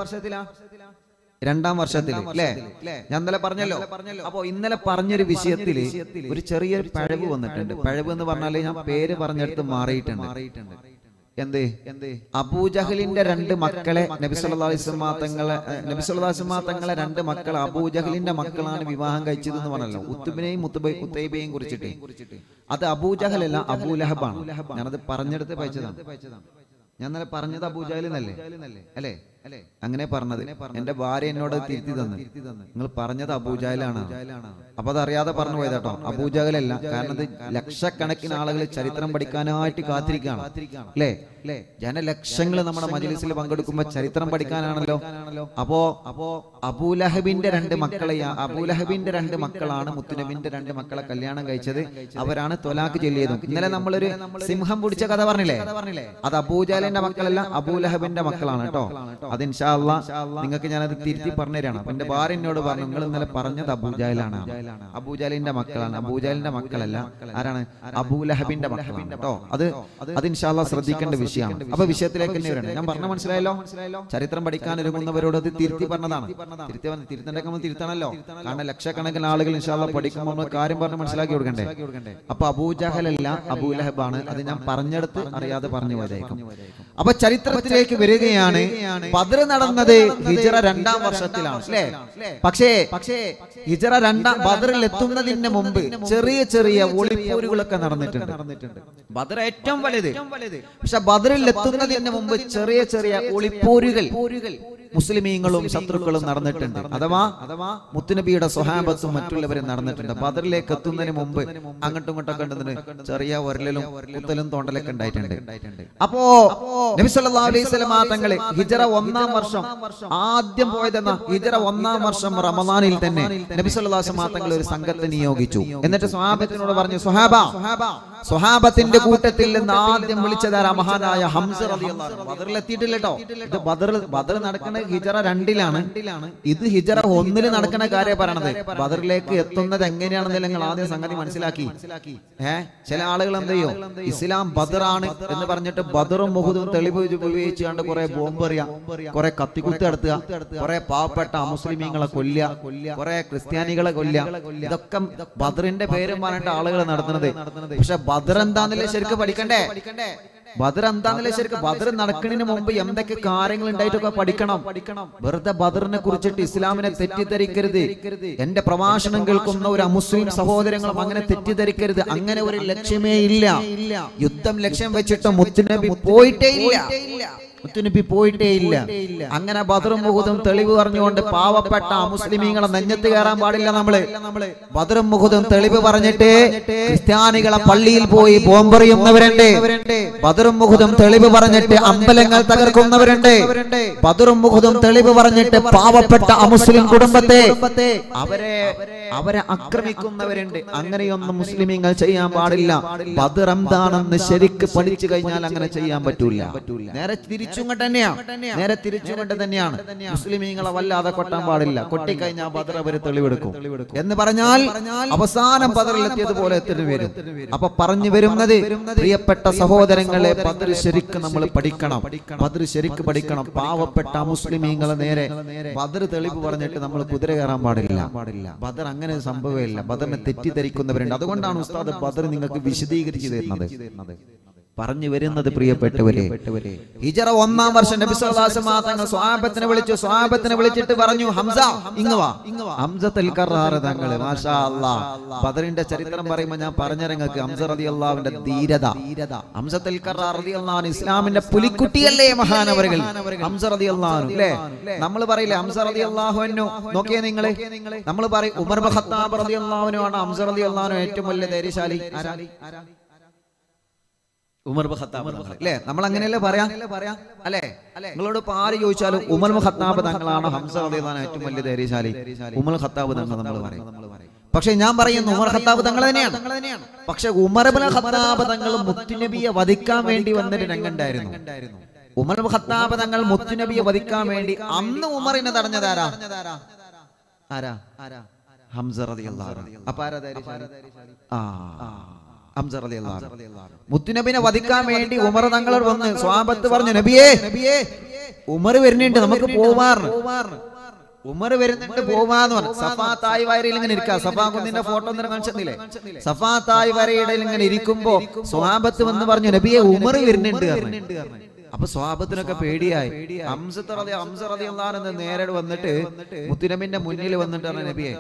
രണ്ടാം വർഷത്തിൽ അല്ലേ ഞാൻ ഇന്നലെ പറഞ്ഞല്ലോ അപ്പോ ഇന്നലെ പറഞ്ഞൊരു വിഷയത്തില് ഒരു ചെറിയൊരു പഴവ് വന്നിട്ടുണ്ട് പഴവ് എന്ന് പറഞ്ഞാല് ഞാൻ പേര് പറഞ്ഞെടുത്ത് മാറിയിട്ടുണ്ട് എന്ത് എന്ത് അബൂജഹലിന്റെ രണ്ട് മക്കളെ നബി സല്ലല്ലാഹു അലൈഹി വസല്ലം തങ്ങളെ നബി സല്ലല്ലാഹു അലൈഹി വസല്ലം തങ്ങളെ രണ്ട് മക്കൾ അബൂജഹലിന്റെ മക്കളാണ് വിവാഹം കഴിച്ചത് എന്ന് പറഞ്ഞല്ലോ ഉത്തുബിനെയും മുത്തുബൈ ഉത്തൈബയെയും കുറിച്ചിട്ട് അത് അബൂജഹലല്ല അബൂലഹബാണ് ഞാനത് പറഞ്ഞെടുത്ത് വായിച്ചതാണ് ഞാൻ ഇന്നലെ പറഞ്ഞത് അബൂജഹൽ എന്നല്ലേ അല്ലേ അല്ലേ അങ്ങനെ പറഞ്ഞത് എന്റെ ഭാര്യ എന്നോട് അത് തിരുത്തി തന്നു നിങ്ങൾ പറഞ്ഞത് അബൂജഹലാണ് അപ്പൊ അത് അറിയാതെ പറഞ്ഞു പോയതാട്ടോ അബൂജഹലല്ല കാരണം ഇത് ലക്ഷക്കണക്കിന് ആളുകൾ ചരിത്രം പഠിക്കാനായിട്ട് കാത്തിരിക്കുകയാണ് അല്ലേ അല്ലേ ജനലക്ഷങ്ങൾ നമ്മുടെ മജലിസിൽ പങ്കെടുക്കുമ്പോ ചരിത്രം പഠിക്കാനാണല്ലോ അപ്പോ അപ്പോ അബൂലഹബിന്റെ രണ്ട് മക്കളെ അബൂലഹബിന്റെ രണ്ട് മക്കളാണ് മുത്തുനബിന്റെ രണ്ട് മക്കളെ കല്യാണം കഴിച്ചത് അവരാണ് തൊലാക്ക് ചൊല്ലിയതും ഇന്നലെ നമ്മളൊരു സിംഹം പിടിച്ച കഥ പറഞ്ഞില്ലേ അത് അബൂജാലിന്റെ മക്കളല്ല അബൂലഹബിന്റെ മക്കളാണ് കേട്ടോ അത് ഇൻഷാല്ല നിങ്ങൾക്ക് ഞാനത് തിരുത്തി പറഞ്ഞുതരാണ് അപ്പൊ എന്റെ ഭാര്യ എന്നോട് പറഞ്ഞു നിങ്ങൾ ഇന്നലെ പറഞ്ഞത് അബൂജാലാണ് അബൂജാലിന്റെ മക്കളാണ് അബൂജാലിന്റെ മക്കളല്ല ആരാണ് അബൂലഹബിന്റെ മക്കളാണ് കേട്ടോ അത് അത് ഇൻഷാല്ല ശ്രദ്ധിക്കേണ്ട വിഷയമാണ് അപ്പൊ വിഷയത്തിലേക്ക് തന്നെ വരണം ഞാൻ പറഞ്ഞ മനസ്സിലായല്ലോ ചരിത്രം പഠിക്കാൻ ഒരുങ്ങുന്നവരോട് അത് തിരുത്തി പറഞ്ഞതാണ് തിരുത്തി പറഞ്ഞ തിരുത്തണ്ടൊക്കെ നമ്മൾ തിരുത്തണല്ലോ കാരണം ലക്ഷക്കണക്കിന് ആളുകൾ ഇൻഷാല്ല പഠിക്കുമ്പോൾ നമ്മൾ കാര്യം പറഞ്ഞ് മനസ്സിലാക്കി കൊടുക്കണ്ടേ അപ്പൊ അബൂജഹലല്ല അബൂലഹബാണ് അത് ഞാൻ പറഞ്ഞെടുത്ത് അറിയാതെ പറഞ്ഞു പോയതായിരിക്കും അപ്പൊ ചരിത്രത്തിലേക്ക് വരികയാണ് ബദർ നടന്നത് ഹിജറ രണ്ടാം വർഷത്തിലാണ് അല്ലേ പക്ഷേ പക്ഷേ ഹിജറ രണ്ടാം ബദറിൽ എത്തുന്നതിന് മുമ്പ് ചെറിയ ചെറിയ ഒളിപ്പോരുകളൊക്കെ നടന്നിട്ടുണ്ട് ബദർ ഏറ്റവും വലുത് പക്ഷെ ബദറിൽ എത്തുന്നതിന് മുമ്പ് ചെറിയ ചെറിയ ഒളിപ്പോരുകൾ മുസ്ലിമീങ്ങളും ശത്രുക്കളും നടന്നിട്ടുണ്ട് അഥവാ അഥവാ മുത്തുനബിയുടെ സ്വഹാബത്തും മറ്റുള്ളവരും നടന്നിട്ടുണ്ട് ബദറിലേക്ക് എത്തുന്നതിന് മുമ്പ് അങ്ങോട്ടും ഇങ്ങോട്ടൊക്കെ ഉണ്ടെന്ന് ചെറിയ ഒരലും കുത്തലും തോണ്ടലൊക്കെ ഉണ്ടായിട്ടുണ്ട് അപ്പോ നബി സല്ലല്ലാഹു അലൈഹി വസല്ലം തങ്ങള് ഹിജറ ഒന്നാം വർഷം ആദ്യം പോയതെന്ന ഹിജറ ഒന്നാം വർഷം റമദാനിൽ തന്നെ നബി സല്ലല്ലാഹു അലൈഹി വസല്ലം തങ്ങൾ ഒരു സംഘത്തെ നിയോഗിച്ചു എന്നിട്ട് സ്വഹാബത്തിനോട് പറഞ്ഞു സ്വഹാബ സ്വഹാബത്തിന്റെ കൂട്ടത്തിൽ നിന്ന് ആദ്യം വിളിച്ചതാരാ മഹാനായ ഹംസ റളിയല്ലാഹു അൻഹു. ബദറിൽ എത്തിയിട്ടില്ല കേട്ടോ ഇത് ബദർ ബദർ നടക്കുന്ന ഹിജറ രണ്ടിലാണ് ഇത് ഹിജറ ഒന്നില് നടക്കുന്ന കാര്യം പറയണത് ബദറിലേക്ക് എത്തുന്നത് എങ്ങനെയാണെന്ന് നിങ്ങൾ ആദ്യം സംഗതി മനസ്സിലാക്കി ഏ ചില ആളുകൾ എന്ത് ചെയ്യോ ഇസ്ലാം ബദറാണ് എന്ന് പറഞ്ഞിട്ട് ബദറും മുഹുദും തെളിവ് ഉപയോഗിച്ചുകൊണ്ട് കുറെ ബോംബ് എറിയാം കുറെ കത്തിക്കുത്ത് നടത്തുക കുറെ പാവപ്പെട്ട അമുസ്ലിമീങ്ങളെ കൊല്ലുക കുറെ ക്രിസ്ത്യാനികളെ കൊല്ലുക ഇതൊക്കെ ബദറിന്റെ പേരും പറഞ്ഞിട്ട് ആളുകൾ നടത്തുന്നത് പക്ഷെ ബദർ എന്താന്നല്ലേ ശരിക്കും പഠിക്കണ്ടേ ബദർ എന്താന്നല്ലേ ശരിക്കും ബദർ നടക്കുന്നതിന് മുമ്പ് എന്തൊക്കെ കാര്യങ്ങൾ ഉണ്ടായിട്ടൊക്കെ പഠിക്കണം വെറുതെ ബദറിനെ കുറിച്ചിട്ട് ഇസ്ലാമിനെ തെറ്റിദ്ധരിക്കരുത് എന്റെ പ്രഭാഷണം കേൾക്കുന്ന ഒരു അമുസ്ലിം സഹോദരങ്ങളും അങ്ങനെ തെറ്റിദ്ധരിക്കരുത് അങ്ങനെ ഒരു ലക്ഷ്യമേ ഇല്ല യുദ്ധം ലക്ഷ്യം വെച്ചിട്ട് മുത്തുനബി പോയിട്ടേ ഇല്ല മുത്തുനബി പോയിട്ടേ ഇല്ല അങ്ങനെ ബദറും മുഹുദും തെളിവ് പറഞ്ഞുകൊണ്ട് പാവപ്പെട്ട മുസ്ലിമീങ്ങളെ നെഞ്ഞത്ത് കയറാൻ പാടില്ല നമ്മള് ബദറും മുഹുദും തെളിവ് പറഞ്ഞിട്ട് ക്രിസ്ത്യാനികളെ പള്ളിയിൽ പോയി ബോംബെറിയുന്നവരുണ്ട് ബദറും മുഹുദും തെളിവ് പറഞ്ഞിട്ട് അമ്പലങ്ങൾ തകർക്കുന്നവരുണ്ട് ബദറും മുഹുദും തെളിവ് പറഞ്ഞിട്ട് പാവപ്പെട്ട അമുസ്ലിം കുടുംബത്തെ അവരെ അവരെ ആക്രമിക്കുന്നവരുണ്ട് അങ്ങനെയൊന്നും മുസ്ലിമീങ്ങൾ ചെയ്യാൻ പാടില്ല ബദർ എന്താണെന്ന് ശരിക്ക് പഠിച്ചു കഴിഞ്ഞാൽ അങ്ങനെ ചെയ്യാൻ പറ്റൂല നേരെ തിരിച്ചും കൊണ്ട് തന്നെയാ നേരെ തിരിച്ചും കൊണ്ട് തന്നെയാണ് മുസ്ലിമീങ്ങളെ വല്ലാതെ കൊട്ടാൻ പാടില്ല കൊട്ടിക്കഴിഞ്ഞാൽ ബദർ അവര് തെളിവെടുക്കും എന്ന് പറഞ്ഞാൽ അവസാനം ബദറിലെത്തിയതുപോലെ എത്തിന് വരും അപ്പൊ പറഞ്ഞു വരുന്നത് പ്രിയപ്പെട്ട സഹോദരങ്ങളെ ബദർ ശരിക്ക് നമ്മൾ പഠിക്കണം ബദർ ശരിക്ക് പഠിക്കണം പാവപ്പെട്ട മുസ്ലിമീങ്ങളെ നേരെ ബദർ തെളിവ് പറഞ്ഞിട്ട് നമ്മൾ കുതിര കയറാൻ പാടില്ല പാടില്ല ബദർ അങ്ങനെ ഒരു സംഭവമില്ല ബദറിനെ തെറ്റിദ്ധരിക്കുന്നവരുണ്ട് അതുകൊണ്ടാണ് ഉസ്താദ് ബദർ നിങ്ങൾക്ക് വിശദീകരിച്ചു തരുന്നത് പറഞ്ഞു വരുന്നത് പ്രിയപ്പെട്ടവരെ ഹിജറ ഒന്നാം വർഷം നബി സല്ലല്ലാഹു അലൈഹി വസല്ലം തങ്ങൾ സ്വാബത്തിനെ വിളിച്ചു സ്വാബത്തിനെ വിളിച്ചിട്ട് പറഞ്ഞു ഹംസ ഇങ്ങ് വാ ഹംസത്തുൽ കറാർ തങ്ങൾ മാഷാ അല്ലാ ബദറിന്റെ ചരിത്രം പറയുമ്പോൾ ഞാൻ പറഞ്ഞിറങ്ങൾക്ക് ഹംസ റളിയല്ലാഹുവിന്റെ ധീരത ഹംസത്തുൽ കറാർ റളിയല്ലാഹു അൻഹു ഇസ്ലാമിന്റെ പുലിക്കുട്ടിയല്ലേ മഹാനവറുകൾ ഹംസ റളിയല്ലാഹു അല്ലേ നമ്മൾ പറയില്ലേ ഹംസ റളിയല്ലാഹു അൻഹു നോക്കിയേ നിങ്ങള് നമ്മൾ പറയും ഉമർ ബിൻ ഖത്താബ് റളിയല്ലാഹു അൻഹു ആണ് ഹംസ റളിയല്ലാഹു അൻഹു ഏറ്റവും വലിയ ധൈര്യശാലി ആരാ ഉമർ ബിൻ ഖത്താബ് തങ്ങൾ. അല്ലേ നമ്മൾ അങ്ങനെയല്ലേ പറയാ അല്ലേ നിങ്ങളോട് ഇപ്പൊ ആര് ചോദിച്ചാലും ഉമർ ബിൻ ഖത്താബ് തങ്ങളാണ് ഹംസ റളിയല്ലാഹു അൻഹു ഏറ്റവും വലിയ ധൈര്യശാലി ഉമർ ഖത്താബ് തങ്ങൾ നമ്മൾ പറയും പക്ഷെ ഞാൻ പറയുന്നു ഉമർ ഖത്താബ് തങ്ങൾ തന്നെയാണ് പക്ഷെ ഉമർ ബിൻ ഖത്താബ് തങ്ങൾ മുത്തുനബിയെ വധിക്കാൻ വേണ്ടി വന്നൊരു രംഗുണ്ടായിരുന്നു ഉമർ ബിൻ ഖത്താബ് തങ്ങൾ മുത്തുനബിയെ വധിക്കാൻ വേണ്ടി അന്ന് ഉമറിനെ തടഞ്ഞതാരാ ആരാ ഹംസ റളിയല്ലാഹു അൻഹു അപ്പൊ ആരാ ധൈര്യശാലി ആ ഹംസ റളിയല്ലാഹു അൻഹു. മുത്തുനബിനെ വധിക്കാൻ വേണ്ടി ഉമർ തങ്ങൾ വന്ന് സ്വാബത്ത് പറഞ്ഞു നബിയേ ഉമർ വരുന്നുണ്ട് നമുക്ക് പോവാറ് ഉമർ വരുന്നുണ്ട് പോവാന്ന് പറഞ്ഞു സഫാ തായ് വരയിൽ ഇങ്ങനെ ഇരിക്കുക സഫാ കുന്നിന്റെ ഫോട്ടോ ഒന്നും കാണിച്ചെന്നില്ലേ സഫാ തായ് വരയുടെ ഇങ്ങനെ ഇരിക്കുമ്പോ സ്വാബത്ത് വന്ന് പറഞ്ഞു നബിയെ ഉമർ വരുന്നുണ്ട് പറഞ്ഞു. അപ്പൊ സ്വാബത്തിനൊക്കെ പേടിയായി ഹംസത്ത് റളി ഹംസ റളിയല്ലാഹു അൻഹു നേരെ വന്നിട്ട് മുത്തുനബിന്റെ മുന്നിൽ വന്നിട്ട് പറഞ്ഞു നബിയെ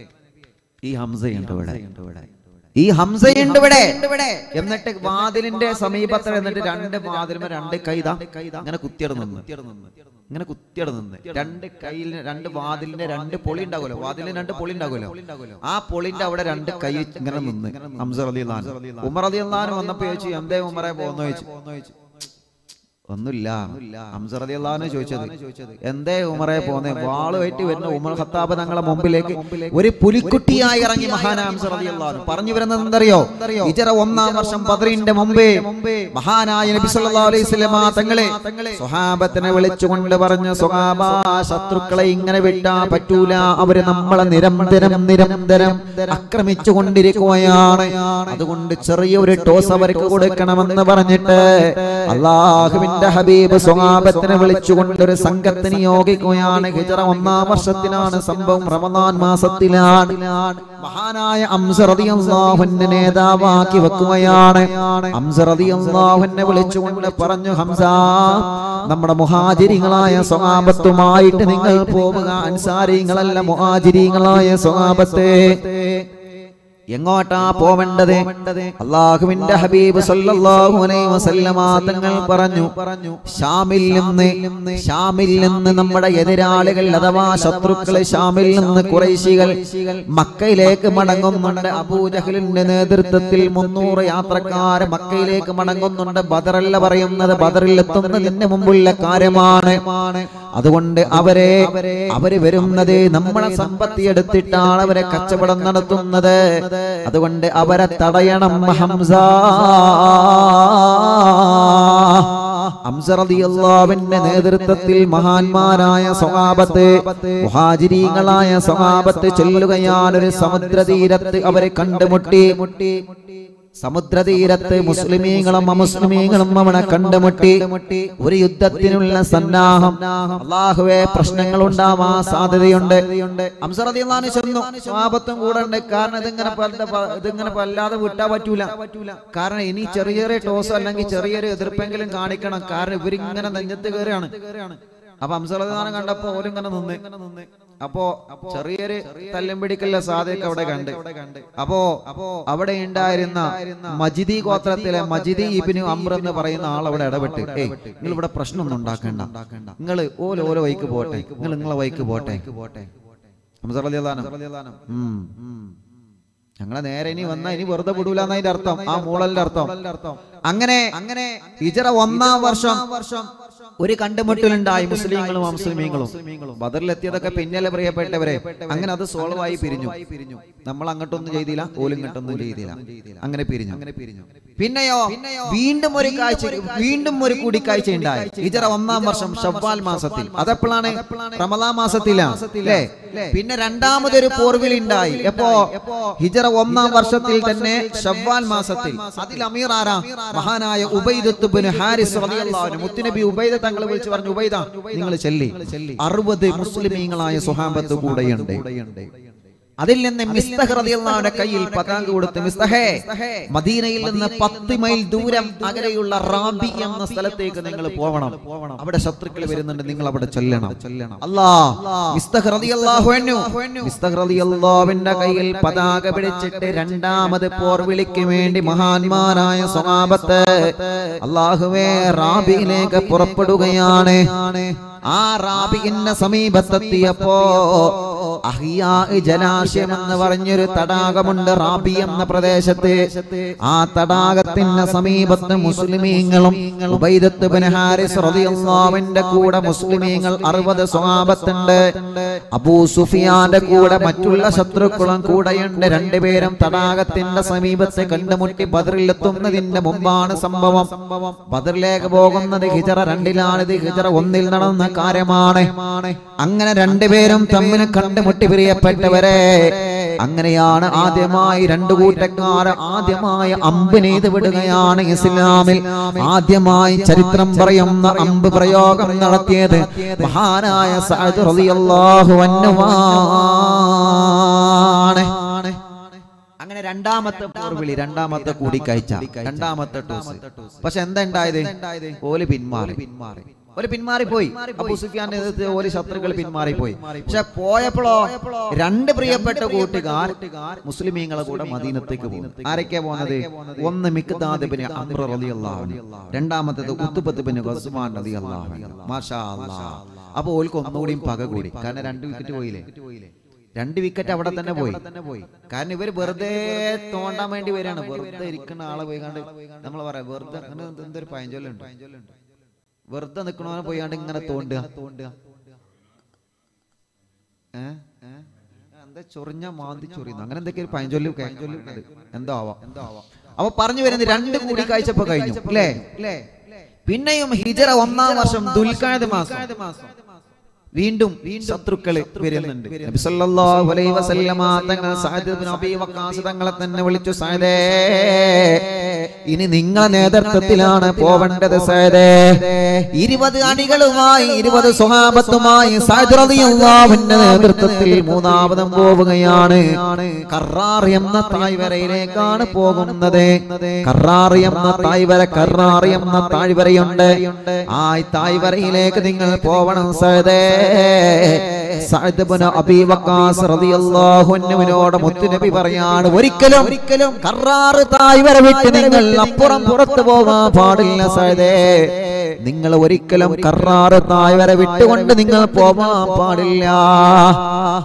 ഈ ഹംസയുണ്ട് ഇവിടെ ഈ ഹംസയുണ്ട് ഇവിടെ എന്നിട്ട് വാതിലിന്റെ സമീപത്ത് എന്നിട്ട് രണ്ട് വാതിലുമ രണ്ട് കൈതാ ഇങ്ങനെ കുത്തിയട നിന്ന് ഇങ്ങനെ കുത്തിയട നിന്ന് രണ്ട് കയ്യിൽ രണ്ട് വാതിലിന്റെ രണ്ട് പൊളി ഉണ്ടാകുമല്ലോ വാതിലിന് രണ്ട് പൊളി ഉണ്ടാകുമല്ലോ ആ പൊളിന്റെ അവിടെ രണ്ട് കൈ ഇങ്ങനെ നിന്ന് ഹംസ അലി ഉമർ അലി അള്ളഹാൻ വന്നപ്പോ ചോദിച്ചു എന്തേ ഉമറെ പോന്ന് ചോദിച്ചു ഒന്നുമില്ല ഹംസ റതി അള്ളഹാനെ ചോദിച്ചത് എന്തേ ഉമറെ പോന്നെ വാളുമായിട്ട് വരുന്ന ഉമർ ഖത്താബ് തങ്ങളെ മുമ്പിലേക്ക് ഒരു പുലിക്കുട്ടിയായി ഇറങ്ങി മഹാന ഹംസ റതി അള്ളഹാൻ പറഞ്ഞു വരുന്നത് എന്തറിയോ ഇജറ ഒന്നാം വർഷം ബദ്രീന്റെ മുമ്പേ മഹാനായ നബി സല്ലല്ലാഹു അലൈഹി വസല്ലമ തങ്ങളെ സ്വഹാബത്തിനെ വിളിച്ചുകൊണ്ട് പറഞ്ഞു സ്വഹാബ ശത്രുക്കളെ ഇങ്ങനെ വിട്ടാ പറ്റൂല അവര് നമ്മളെ നിരന്തരം നിരന്തരം ആക്രമിച്ചു കൊണ്ടിരിക്കുകയാണ് അതുകൊണ്ട് ചെറിയൊരു ടോസ് അവർക്ക് കൊടുക്കണമെന്ന് പറഞ്ഞിട്ട് അള്ളാഹുവിന്റെ ഹബീബ് സ്വഹാബത്തിനെ വിളിച്ചുകൊണ്ട് ഒരു സംഘത്തെ നിയോഗിക്കുകയാണ് ഹിജറ ഒന്നാം വർഷത്തിലാണ് സംഭവം റമദാൻ മാസത്തിലാണ് മഹാനായ അംസറതിയല്ലാഹുവിനെ നേതാവാക്കി വെക്കുകയാണ് അംസറതിയല്ലാഹുവിനെ വിളിച്ചുകൊണ്ട് പറഞ്ഞു ഹംസ നമ്മുടെ മുഹാജിരികളായ സ്വഹാബത്തുമായിട്ട് നിങ്ങൾ പോവുക അൻസാരിങ്ങളല്ല മുഹാജിരികളായ സ്വഹാബത്തെ എങ്ങോട്ടാ പോവേണ്ടത് അള്ളാഹുവിന്റെ ഹബീബ് സല്ലല്ലാഹു അലൈഹി വസല്ലമ തങ്ങൾ പറഞ്ഞു പറഞ്ഞു ഷാമിൽ നിന്ന് ഷാമിൽ നിന്ന് നമ്മുടെ എതിരാളികൾ അഥവാ ശത്രുക്കൾ ഷാമിൽ നിന്ന് കുറേശികൾ മക്കയിലേക്ക് മടങ്ങുന്നുണ്ട് അബൂജഹലിന്റെ നേതൃത്വത്തിൽ മുന്നൂറ് യാത്രക്കാർ മക്കയിലേക്ക് മടങ്ങുന്നുണ്ട് ബദറല്ല പറയുന്നത് ബദറിൽ എത്തുന്നതിന് മുമ്പുള്ള കാര്യമാണ് അതുകൊണ്ട് അവരെ അവര് വരുന്നത് നമ്മളെ സമ്പത്തി എടുത്തിട്ടാണ് അവരെ കച്ചവടം നടത്തുന്നത് അതുകൊണ്ട് അവരെ തടയണം ഹംസ ഹംസ റളിയല്ലാഹുവിന്റെ നേതൃത്വത്തിൽ മഹാന്മാരായ സ്വഹാബത്ത് മുഹാജിരീങ്ങളായ സ്വഹാബത്ത് ചൊല്ലുകയാണ് ഒരു സമുദ്രതീരത്ത് അവരെ കണ്ടുമുട്ടി സമുദ്രതീരത്ത് മുസ്ലിമീങ്ങളും അമുസ്ലിമീങ്ങളും അവിടെ കണ്ടുമുട്ടി ഒരു യുദ്ധത്തിനുള്ള സന്നാഹം അള്ളാഹുവെ പ്രശ്നങ്ങൾ ഉണ്ടാവാൻ സാധ്യതയുണ്ട് ഹംസ റളിയല്ലാഹു അൻഹു ചെന്നു സ്വഹാബത്തും കൂടെ ഉണ്ട് കാരണം ഇതിങ്ങനെ പല- പ- ഇതിങ്ങനെ വല്ലാതെ വിട്ടാ പറ്റൂല കാരണം ഇനി ചെറിയ ചെറിയ ടോസ് അല്ലെങ്കിൽ ചെറിയൊരു എതിർപ്പെങ്കിലും കാണിക്കണം കാരണം ഇവരിങ്ങനെ നെഞ്ഞത്ത് കയറുകയാണ് അപ്പൊ ഹംസലദാനം കണ്ടപ്പോ ഓരിങ്ങനെ നിന്ന് അപ്പോ ചെറിയൊരു തല്ലും പിടിക്കല്ല സാധ്യത അവിടെ കണ്ട് അപ്പോ അവിടെ ഉണ്ടായിരുന്ന മജിദി ഗോത്രത്തിലെ മജിദി ഇബിനു അമ്ര എന്ന് പറയുന്ന ആൾ അവിടെ ഇടപെട്ട് ഏയ് നിങ്ങൾ ഇവിടെ പ്രശ്നമൊന്നും ഉണ്ടാക്കണ്ട നിങ്ങൾ ഓല ഓല വൈക്ക് പോട്ടെ നിങ്ങൾ നിങ്ങളെ വൈക്ക് പോട്ടെ ഹംസലദാനം ഉം ഞങ്ങളെ നേരെ ഇനി വന്നാ ഇനി വെറുതെ വിടൂല എന്നതിന്റെ അർത്ഥം ആ മൂളലിന്റെ അർത്ഥം അങ്ങനെ അങ്ങനെ ഇജറ ഒന്നാം വർഷം ഒരു കണ്ടുമുട്ടലുണ്ടായി മുസ്ലിങ്ങളും അമുസ്ലിമീങ്ങളും ബദറിലെത്തിയതൊക്കെ പിന്നലെ പ്രിയപ്പെട്ടവരെ അങ്ങനെ അത് സോൾവ് ആയി പിരിഞ്ഞു നമ്മൾ അങ്ങോട്ടൊന്നും ചെയ്തില്ല ഓലും ഇങ്ങോട്ടൊന്നും ചെയ്തില്ല അങ്ങനെ പിരിഞ്ഞു അങ്ങനെ പിരിഞ്ഞു പിന്നെയോ വീണ്ടും ഒരു കാഴ്ച വീണ്ടും ഒരു കൂടിക്കാഴ്ച ഉണ്ടായി ഇജറ ഒന്നാം വർഷം ഷവ്വാൽ മാസത്തിൽ അതെപ്പോഴാണ് റമദാൻ മാസത്തിലാണ് അല്ലേ പിന്നെ രണ്ടാമതൊരു പോർവിൽ ഉണ്ടായി എപ്പോ ഹിജറ ഒന്നാം വർഷത്തിൽ തന്നെ ഷവ്വാൽ മാസത്തിൽ അതിൽ അമീർ ആരാ മഹാനായ ഉബൈദത്ത് ബിൻ ഹാരിസ് റളിയല്ലാഹു അൻഹു മുത്തുനബി ഉബൈദ തങ്ങൾ വിളിച്ചു പറഞ്ഞു ഉബൈദ നിങ്ങൾ ചെല്ലി അറുപത് മുസ്ലിമീങ്ങളായ സുഹാബത്ത് കൂടെയുണ്ട് അതിൽ നിന്ന് മിസ്തഹ് റളിയല്ലാഹുവിന്റെ കയ്യിൽ പതാക കൊടുത്ത് മിസ്തഹേ മദീനയിൽ നിന്ന് പത്ത് മൈൽ ദൂരം അകലെയുള്ള റാബി എന്ന സ്ഥലത്തേക്ക് നിങ്ങൾ പോവണം അവിടെ ശത്രുക്കൾ വരുന്നുണ്ട് നിങ്ങൾ അവിടെ ചൊല്ലണം അല്ലാ മിസ്തഹ് റളിയല്ലാഹു അൻഹു മിസ്തഹ് റളിയല്ലാഹുവിന്റെ കയ്യിൽ പതാക പിടിച്ചിട്ട് രണ്ടാമത് പോർവിളിക്ക് വേണ്ടി മഹാന്മാരായ സ്വഹാബത്ത് അള്ളാഹുവേ റാബിയിലേക്ക് പുറപ്പെടുകയാണ് ആ റാബിന്റെ സമീപത്തെത്തിയപ്പോ അഹിയാ ജലാശയം എന്ന് പറഞ്ഞൊരു തടാകമുണ്ട് റാബി എന്ന പ്രദേശത്ത് ആ തടാകത്തിന്റെ സമീപത്ത് മുസ്ലിമീങ്ങളും ഉബൈദത്ത് ബിൻ ഹാരിസ് റളിയല്ലാഹുവിന്റെ കൂടെ മുസ്ലിമീങ്ങൾ അറുപത് സ്വഹാബത്തുണ്ട് അബൂ സുഫിയാന്റെ കൂടെ മറ്റുള്ള ശത്രുക്കളും കൂടെയുണ്ട് രണ്ടുപേരും തടാകത്തിന്റെ സമീപത്ത് കണ്ടുമുട്ടി ബദറിലെത്തുന്നതിന്റെ മുമ്പാണ് സംഭവം ബദറിലേക്ക് പോകുന്നത് ഹിജറ രണ്ടിലാണ് ഇത് ഹിജറ ഒന്നിൽ നടന്ന കാര്യമാണ് അങ്ങനെ രണ്ടുപേരും തമ്മിൽ കണ്ടുമുട്ടി പ്രിയപ്പെട്ടവരെ അങ്ങനെയാണ് ആദ്യമായി രണ്ടു കൂട്ടക്കാർ ആദ്യമായി അമ്പിനെയ്ത് വിടുകയാണ് ഇസ്ലാമിൽ ആദ്യമായി ചരിത്രം പറയുന്ന അമ്പ് പ്രയോഗം നടത്തിയത് മഹാനായ സഅദ് റളിയല്ലാഹു അൻഹുവാണ് അങ്ങനെ രണ്ടാമത്തെ പോർവിളി രണ്ടാമത്തെ കൂടിക്കാഴ്ച രണ്ടാമത്തെ ടോസ് പക്ഷെ എന്താ ഉണ്ടായത് ഓല് പിന്മാറി പിന്മാറി ഓല് പിന്മാറിപ്പോയി അബൂ സുഫിയാന്റെ നേതൃത്വത്തിൽ ഓല് ശത്രുക്കൾ പിന്മാറിപ്പോയി പക്ഷെ പോയപ്പോഴോ രണ്ട് പ്രിയപ്പെട്ട കൂട്ടുകാർ മുസ്ലിമീങ്ങളെ കൂടെ മദീനത്തേക്ക് പോകും ആരൊക്കെയാ പോകുന്നത് ഒന്ന് മിക്താദ് ബിൻ അംർ റളിയല്ലാഹു അൻഹു രണ്ടാമത്തേത് ഉത്തുബത്ത് ബിൻ ഗസ്മാൻ റളിയല്ലാഹു അൻഹു മാഷാ അല്ലാഹ് അപ്പൊ ഓൽക്ക് ഒന്നുകൂടിയും പക കൂടി കാരണം രണ്ട് വിക്കറ്റ് പോയില്ലേ രണ്ട് വിക്കറ്റ് അവിടെ തന്നെ പോയി കാരണം ഇവർ വെറുതെ തോണ്ടാൻ വേണ്ടി വരികയാണ് വെറുതെ ഇരിക്കുന്ന ആളെ പോയി കണ്ട് നമ്മൾ പറയാം വെറുതെ അങ്ങനെ എന്തൊരു പഴഞ്ചൊല്ലുണ്ട് വെറുതെ നിൽക്കണവനെ പോയാണ്ട് ഇങ്ങനെ തോണ്ടുക തോണ്ടുക ഏ ഏ? എന്താ ചൊറിഞ്ഞ മാന്തി ചൊറിയുന്നു അങ്ങനെ എന്തൊക്കെ ഒരു പഴഞ്ചൊല്ലു കേഞ്ചൊല്ലു എന്തോ ആവാം എന്തോ ആവാം അപ്പൊ പറഞ്ഞു വരുന്നത് രണ്ട് കൂടി കാഴ്ചപ്പോ കഴിഞ്ഞു അല്ലേ പിന്നെയും ഹിജറ ഒന്നാം വർഷം ദുൽഖാദ് മാസം വീണ്ടും ശത്രുക്കള് വരുന്നുണ്ട് നബി സല്ലല്ലാഹു അലൈഹി വസല്ലമ തങ്ങൾ സഅദ് ഇബ്നു അബീ വഖാസ് തങ്ങളെ തന്നെ വിളിച്ചു സഅദേ ഇനി നിങ്ങളെ നേതൃത്വത്തിലാണ് പോവേണ്ടത് സഅദേ ഇരുപത് അണികളുമായി ഇരുപത് സ്വഹാബത്തുമായി സഅദ് റളിയല്ലാഹുവിന്റെ നേതൃത്വത്തിൽ മൂന്നാമതും പോവുകയാണ് കറാർ എന്ന താഴ്വരയിലേക്കാണ് പോകുന്നത് കറാർ എന്ന താഴ്വര കറാർ എന്ന താഴ്വരയുണ്ട് ആ താഴ്വരയിലേക്ക് നിങ്ങൾ പോവണം സഅദേ സഅദ് ഇബ്നു അബീ വഖാസ് റളിയല്ലാഹു അൻഹുവിനോട് മുത്തുനബി പറയാണ് ഒരിക്കലും ഒരിക്കലും കറാറ് താഴ്വര വിട്ട് നിങ്ങൾ അപ്പുറം പുറത്തു പോകാൻ പാടില്ല സഅദേ നിങ്ങൾ ഒരിക്കലും കറാറ് താഴ്വര വിട്ടുകൊണ്ട് നിങ്ങൾ പോകാൻ പാടില്ല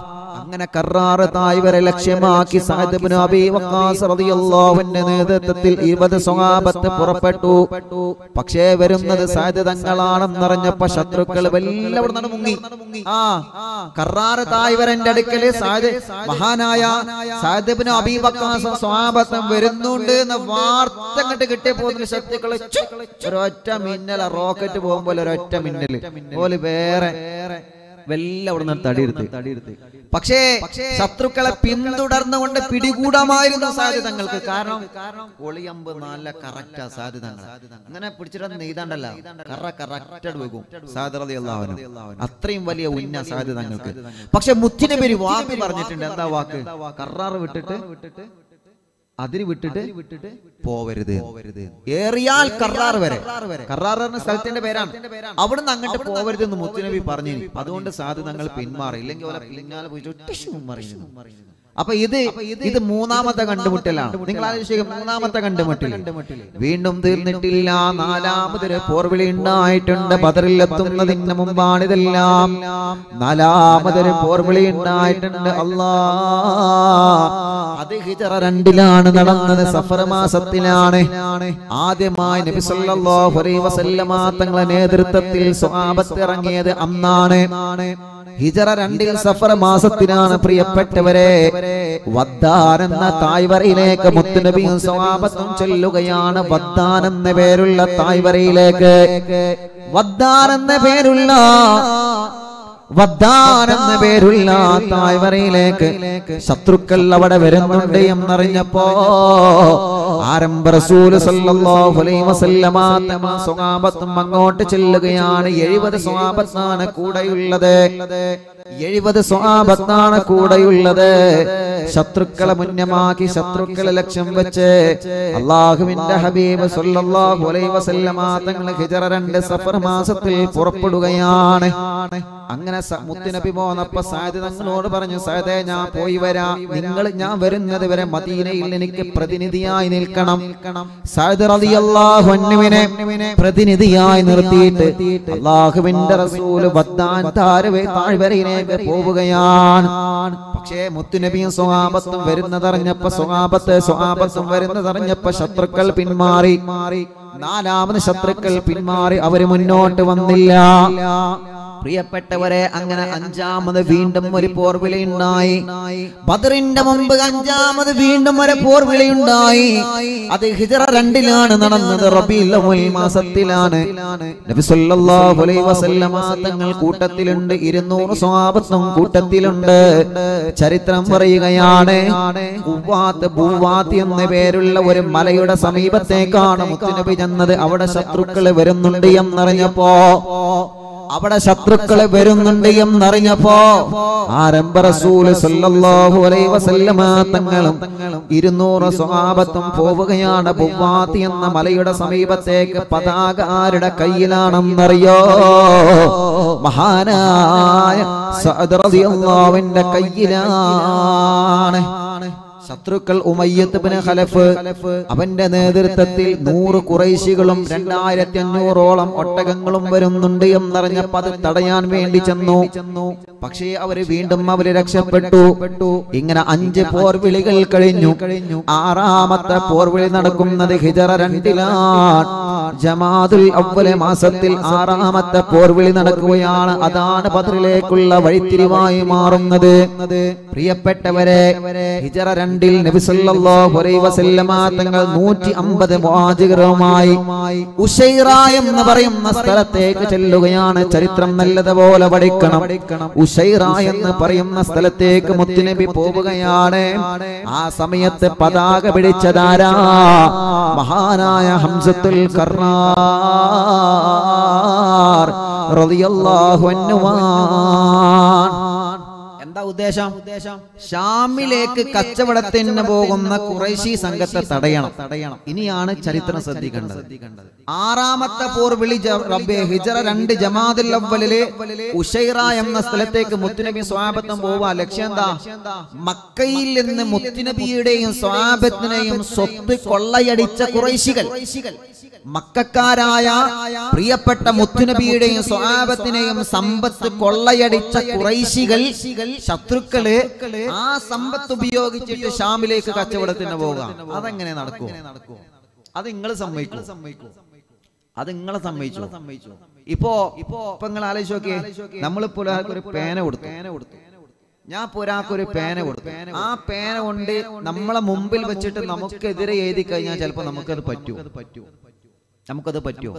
അങ്ങനെ കറാറ് തായ്വരെ ലക്ഷ്യമാക്കി സഅദ് ഇബ്നു അബീ വഖാസ് റളിയല്ലാഹു അൻഹു നേതൃത്വത്തിൽ ഇരുപത് സ്വഹാബത്ത് പുറപ്പെട്ടു പക്ഷേ വരുന്നത് സഅദ് തങ്ങളാണെന്നറിഞ്ഞപ്പോ ശത്രുക്കൾ വല്ലവിടെ മുങ്ങി ആ കറാറ് തായ്വരന്റെ അടുക്കല് സഅദ് മഹാനായ സഅദ് ഇബ്നു അബീ വഖാസ് സ്വഹാബത്ത് വരുന്നുണ്ട് എന്ന വാർത്ത അങ്ങോട്ട് കിട്ടിയപ്പോൾ ശത്രുക്കള് ഛു, ഒരൊറ്റ മിന്നല റോക്കറ്റ് പോകുമ്പോൾ ഒരൊറ്റ മിന്നല് പോലെ വേറെ വെല്ല അവിടെ നിന്ന് തടിയെടുത്ത് പക്ഷേ ശത്രുക്കളെ പിന്തുടർന്നുകൊണ്ട് പിടികൂടാമായിരുന്നു സാധ്യതങ്ങൾക്ക് കാരണം ഒളിയമ്പ് നല്ല കറക്റ്റാ സാധ്യതങ്ങൾ അങ്ങനെ പിടിച്ചിട്ട് നെയ്താണ്ടല്ല കറ കറക്റ്റായിട്ട് വെക്കും സാധ്യതയുള്ളവനും അത്രയും വലിയ ഉന്ന സാധ്യതങ്ങൾക്ക് പക്ഷെ മുത്തിനെ പേര് വാക്ക് പറഞ്ഞിട്ടുണ്ട് എന്താ വാക്ക് കറാറ് വിട്ടിട്ട് അതിന് വിട്ടിട്ട് പോവരുത് ഏറിയാൽ കറാർ വരെ കറാർ എന്ന സ്ഥലത്തിന്റെ പേരാണ് അവിടുന്ന് അങ്ങോട്ട് പോവരുത് എന്ന് മുത്തുനബി പറഞ്ഞു അതുകൊണ്ട് സാധു തങ്ങൾ പിന്മാറി ഇല്ലെങ്കിൽ ഓലെ പിന്നാലെ പോയി ടിഷ്യൂ മറിയുന്നു അപ്പൊ ഇത് ഇത് മൂന്നാമത്തെ കണ്ടുമുട്ടലാണ് നിങ്ങൾ ആലോചിക്കുക മൂന്നാമത്തെ കണ്ടുമുട്ടൽ വീണ്ടും തീർന്നിട്ടില്ല നാലാമതൊരു പോർവിളി ഉണ്ടായിട്ടുണ്ട് ബദറിലെത്തുന്നതിന് മുമ്പാണ് ഇതെല്ലാം നാലാമതൊരു പോർവിളി ഉണ്ടായിട്ടുണ്ട് അല്ലാ അത് ഹിജറ രണ്ടിലാണ് നടന്നത് സഫർ മാസത്തിലാണ് ആദ്യമായി നബി സല്ലല്ലാഹു അലൈഹി വസല്ലമ തങ്ങളെ നേതൃത്വത്തിൽ സ്വഹാബത്ത് ഇറങ്ങിയത് അന്നാണ് ഹിജറ രണ്ടിൽ സഫർ മാസത്തിലാണ് പ്രിയപ്പെട്ടവരെ വദ്ദാൻ എന്ന തായ്വരയിലേക്ക് മുത്തുനബിയും സ്വഹാബത്തും ചെല്ലുകയാണ് വദ്ദാൻ എന്ന പേരുള്ള തായ്വരയിലേക്ക് വദ്ദാൻ എന്ന പേരുള്ള വദ്ദാൻ എന്ന പേരുള്ള തായ്വരയിലേക്ക് ശത്രുക്കൾ അവിടെ വരുന്നുണ്ട് എന്നറിഞ്ഞപ്പോ ആരംഭ റസൂല് സല്ലല്ലാഹു അലൈഹി വസല്ലമ തമ സ്വഹാബത്തും അങ്ങോട്ട് ചെല്ലുകയാണ് എഴുപത് സ്വഹാബത്താണ് കൂടെയുള്ളത് എഴുപത് സ്വഹാബത്താണ് കൂടെയുള്ളത് ശത്രുക്കളെ മുന്നമാക്കി ശത്രുക്കളെ ലക്ഷ്യം വെച്ച് അള്ളാഹുവിന്റെ ഹബീബ് സല്ലല്ലാഹു അലൈഹി വസല്ലമ തങ്ങൾ ഹിജറ രണ്ട് സഫർ മാസത്തിൽ പുറപ്പെടുകയാണ് അങ്ങനെ സ- മുത്തുനബി പോന്നപ്പോ സായത് തങ്ങളോട് പറഞ്ഞു സായദേ ഞാൻ പോയി വരാം നിങ്ങൾ ഞാൻ വരുന്നത് വരെ മദീനയിൽ എനിക്ക് പ്രതിനിധിയായി നിൽക്കണം സായദ് റളിയല്ലാഹു അൻഹുവിനെ പ്രതിനിധിയായി നിർത്തിയിട്ട് അള്ളാഹുവിന്റെ റസൂല് ബദ്ദാൻ താരവേ താഴ്വരയിലേക്ക് പോവുകയാണ് പക്ഷേ മുത്തുനബിയും സ്വഹാബത്തും വരുന്നതറിഞ്ഞപ്പോ സ്വഹാബത്ത് സ്വഹാബത്തും വരുന്നതറിഞ്ഞപ്പോ ശത്രുക്കൾ പിന്മാറി നാലാമത് ശത്രുക്കൾ പിന്മാറി അവര് മുന്നോട്ട് വന്നില്ല പ്രിയപ്പെട്ടവരെ അങ്ങനെ അഞ്ചാമത് വീണ്ടും ഒരു പോർവിളിയുണ്ടായി ബദറിന്റെ മുമ്പ് അഞ്ചാമത് വീണ്ടും ഒരു പോർവിളിയുണ്ടായി അത് ഹിജറ രണ്ടിലാണ് നടന്നത് റബീൽ അവൽ മാസത്തിലാണ് നബി സല്ലല്ലാഹു അലൈഹി വസല്ലമ തങ്ങൾ കൂട്ടത്തിലുണ്ട് ഇരുന്നൂറ് സ്വഹാബത്തും കൂട്ടത്തിലുണ്ട് ചരിത്രം പറയുകയാണ് ഉവ്വാത്ത് ബുവാത്ത് എന്ന പേരുള്ള ഒരു മലയുടെ സമീപത്തേക്കാണ് മുത്തുനബി ചെന്നത് അവിടെ ശത്രുക്കൾ വരുന്നുണ്ട് എന്നറിഞ്ഞപ്പോ അവിടെ ശത്രുക്കളെ വരുന്നുണ്ട് എന്നറിഞ്ഞപ്പോ ആരംഭ റസൂല് സല്ലല്ലാഹു അലൈഹി വസല്ലമ തങ്ങളും ഇരുന്നൂറ് സ്വഹാബത്തും പോവുകയാണ് ബുവാത്തി എന്ന മലയുടെ സമീപത്തേക്ക് പതാക ആരുടെ കയ്യിലാണെന്നറിയോ മഹാനായ സഅദ് റളിയല്ലാഹുവിന്റെ കയ്യിലാണ് ശത്രുക്കൾ ഉമയ്യത്ത് ബിൻ ഖലഫ് അവന്റെ നേതൃത്വത്തിൽ നൂറ് കുറൈശികളും രണ്ടായിരത്തി അഞ്ഞൂറോളം ഒട്ടകങ്ങളും വരുന്നുണ്ട് എന്നറിഞ്ഞപ്പോ അത് തടയാൻ വേണ്ടി ചെന്നു പക്ഷേ അവര് വീണ്ടും അവര് രക്ഷപ്പെട്ടു ഇങ്ങനെ അഞ്ച് പോർവിളികൾ കഴിഞ്ഞു ആറാമത്തെ പോർവിളി നടക്കുന്നത് ഹിജറ രണ്ടിലാണ് ജമാതുൽ അവ്വലെ മാസത്തിൽ ആറാമത്തെ പോർവിളി നടക്കുകയാണ് അതാണ് ബദറിലേക്കുള്ള വഴിത്തിരിവായി മാറുന്നത് പ്രിയപ്പെട്ടവരെ ഹിജറ രണ്ടിൽ നബി സല്ലല്ലാഹു അലൈഹി വസല്ലമ തങ്ങൾ 150 മുഹാജിറുമായി ഉശൈറ എന്ന് പറയുന്ന സ്ഥലത്തേക്ക് ചെല്ലുകയാണ് ചരിത്രം നല്ലതുപോലെ പഠിക്കണം ഉശൈറ എന്ന് പറയുന്ന സ്ഥലത്തേക്ക് മുത്തുനബി പോവുകയാണ് ആ സമയത്ത് പതാക പിടിച്ചതാരാ മഹാനായ ഹംസത്തുൽ കർണാർ റളിയല്ലാഹു അൻഹുവാൻ എന്താ ഉദ്ദേശം ഷാമിലേക്ക് കച്ചവടത്തിന് പോകുന്ന കുറേശി സംഘത്തെ തടയണം തടയണം ഇനിയാണ് ചരിത്രം ശ്രദ്ധിക്കേണ്ടത് ആറാമത്തെ പോർവിളി ജ- റബ്ബേ ഹിജറ രണ്ട് ജമാദുൽ അവ്വലിലെ ഉഷൈറ എന്ന സ്ഥലത്തേക്ക് മുത്തുനബി സ്വാബത്തും പോവാ ലക്ഷ്യം എന്താ മക്കയിൽ നിന്ന് മുത്തുനബിയുടെയും സ്വാബത്തിനെയും സ്വത്ത് കൊള്ളയടിച്ച കുറേശികൾ മക്കാരായ പ്രിയപ്പെട്ട മുത്തുനബിയുടെയും സ്വാബത്തിനെയും സമ്പത്ത് കൊള്ളയടിച്ച കുറൈശികൾ ശത്രുക്കള് ആ സമ്പത്ത് ഉപയോഗിച്ചിട്ട് ഷാമിലേക്ക് കച്ചവടത്തിന് പോകാം അതെങ്ങനെ നടക്കും അത് നിങ്ങൾ സമ്മതിക്കും അത് നിങ്ങളെ സമ്മതിച്ചു സമ്മതിച്ചു ഇപ്പോ ഇപ്പോ ഇപ്പൊ നിങ്ങൾ ആലോചിച്ച് നോക്കിയേ നമ്മളിപ്പോ ഒരാൾക്ക് ഒരു പേന കൊടുത്തു പേന കൊടുത്തു ഞാൻ ഇപ്പൊ ഒരാൾക്ക് ഒരു പേന കൊടുത്തു ആ പേന കൊണ്ട് നമ്മളെ മുമ്പിൽ വെച്ചിട്ട് നമുക്കെതിരെ എഴുതി കഴിഞ്ഞാൽ ചിലപ്പോ നമുക്കത് പറ്റൂ നമുക്കത് പറ്റൂ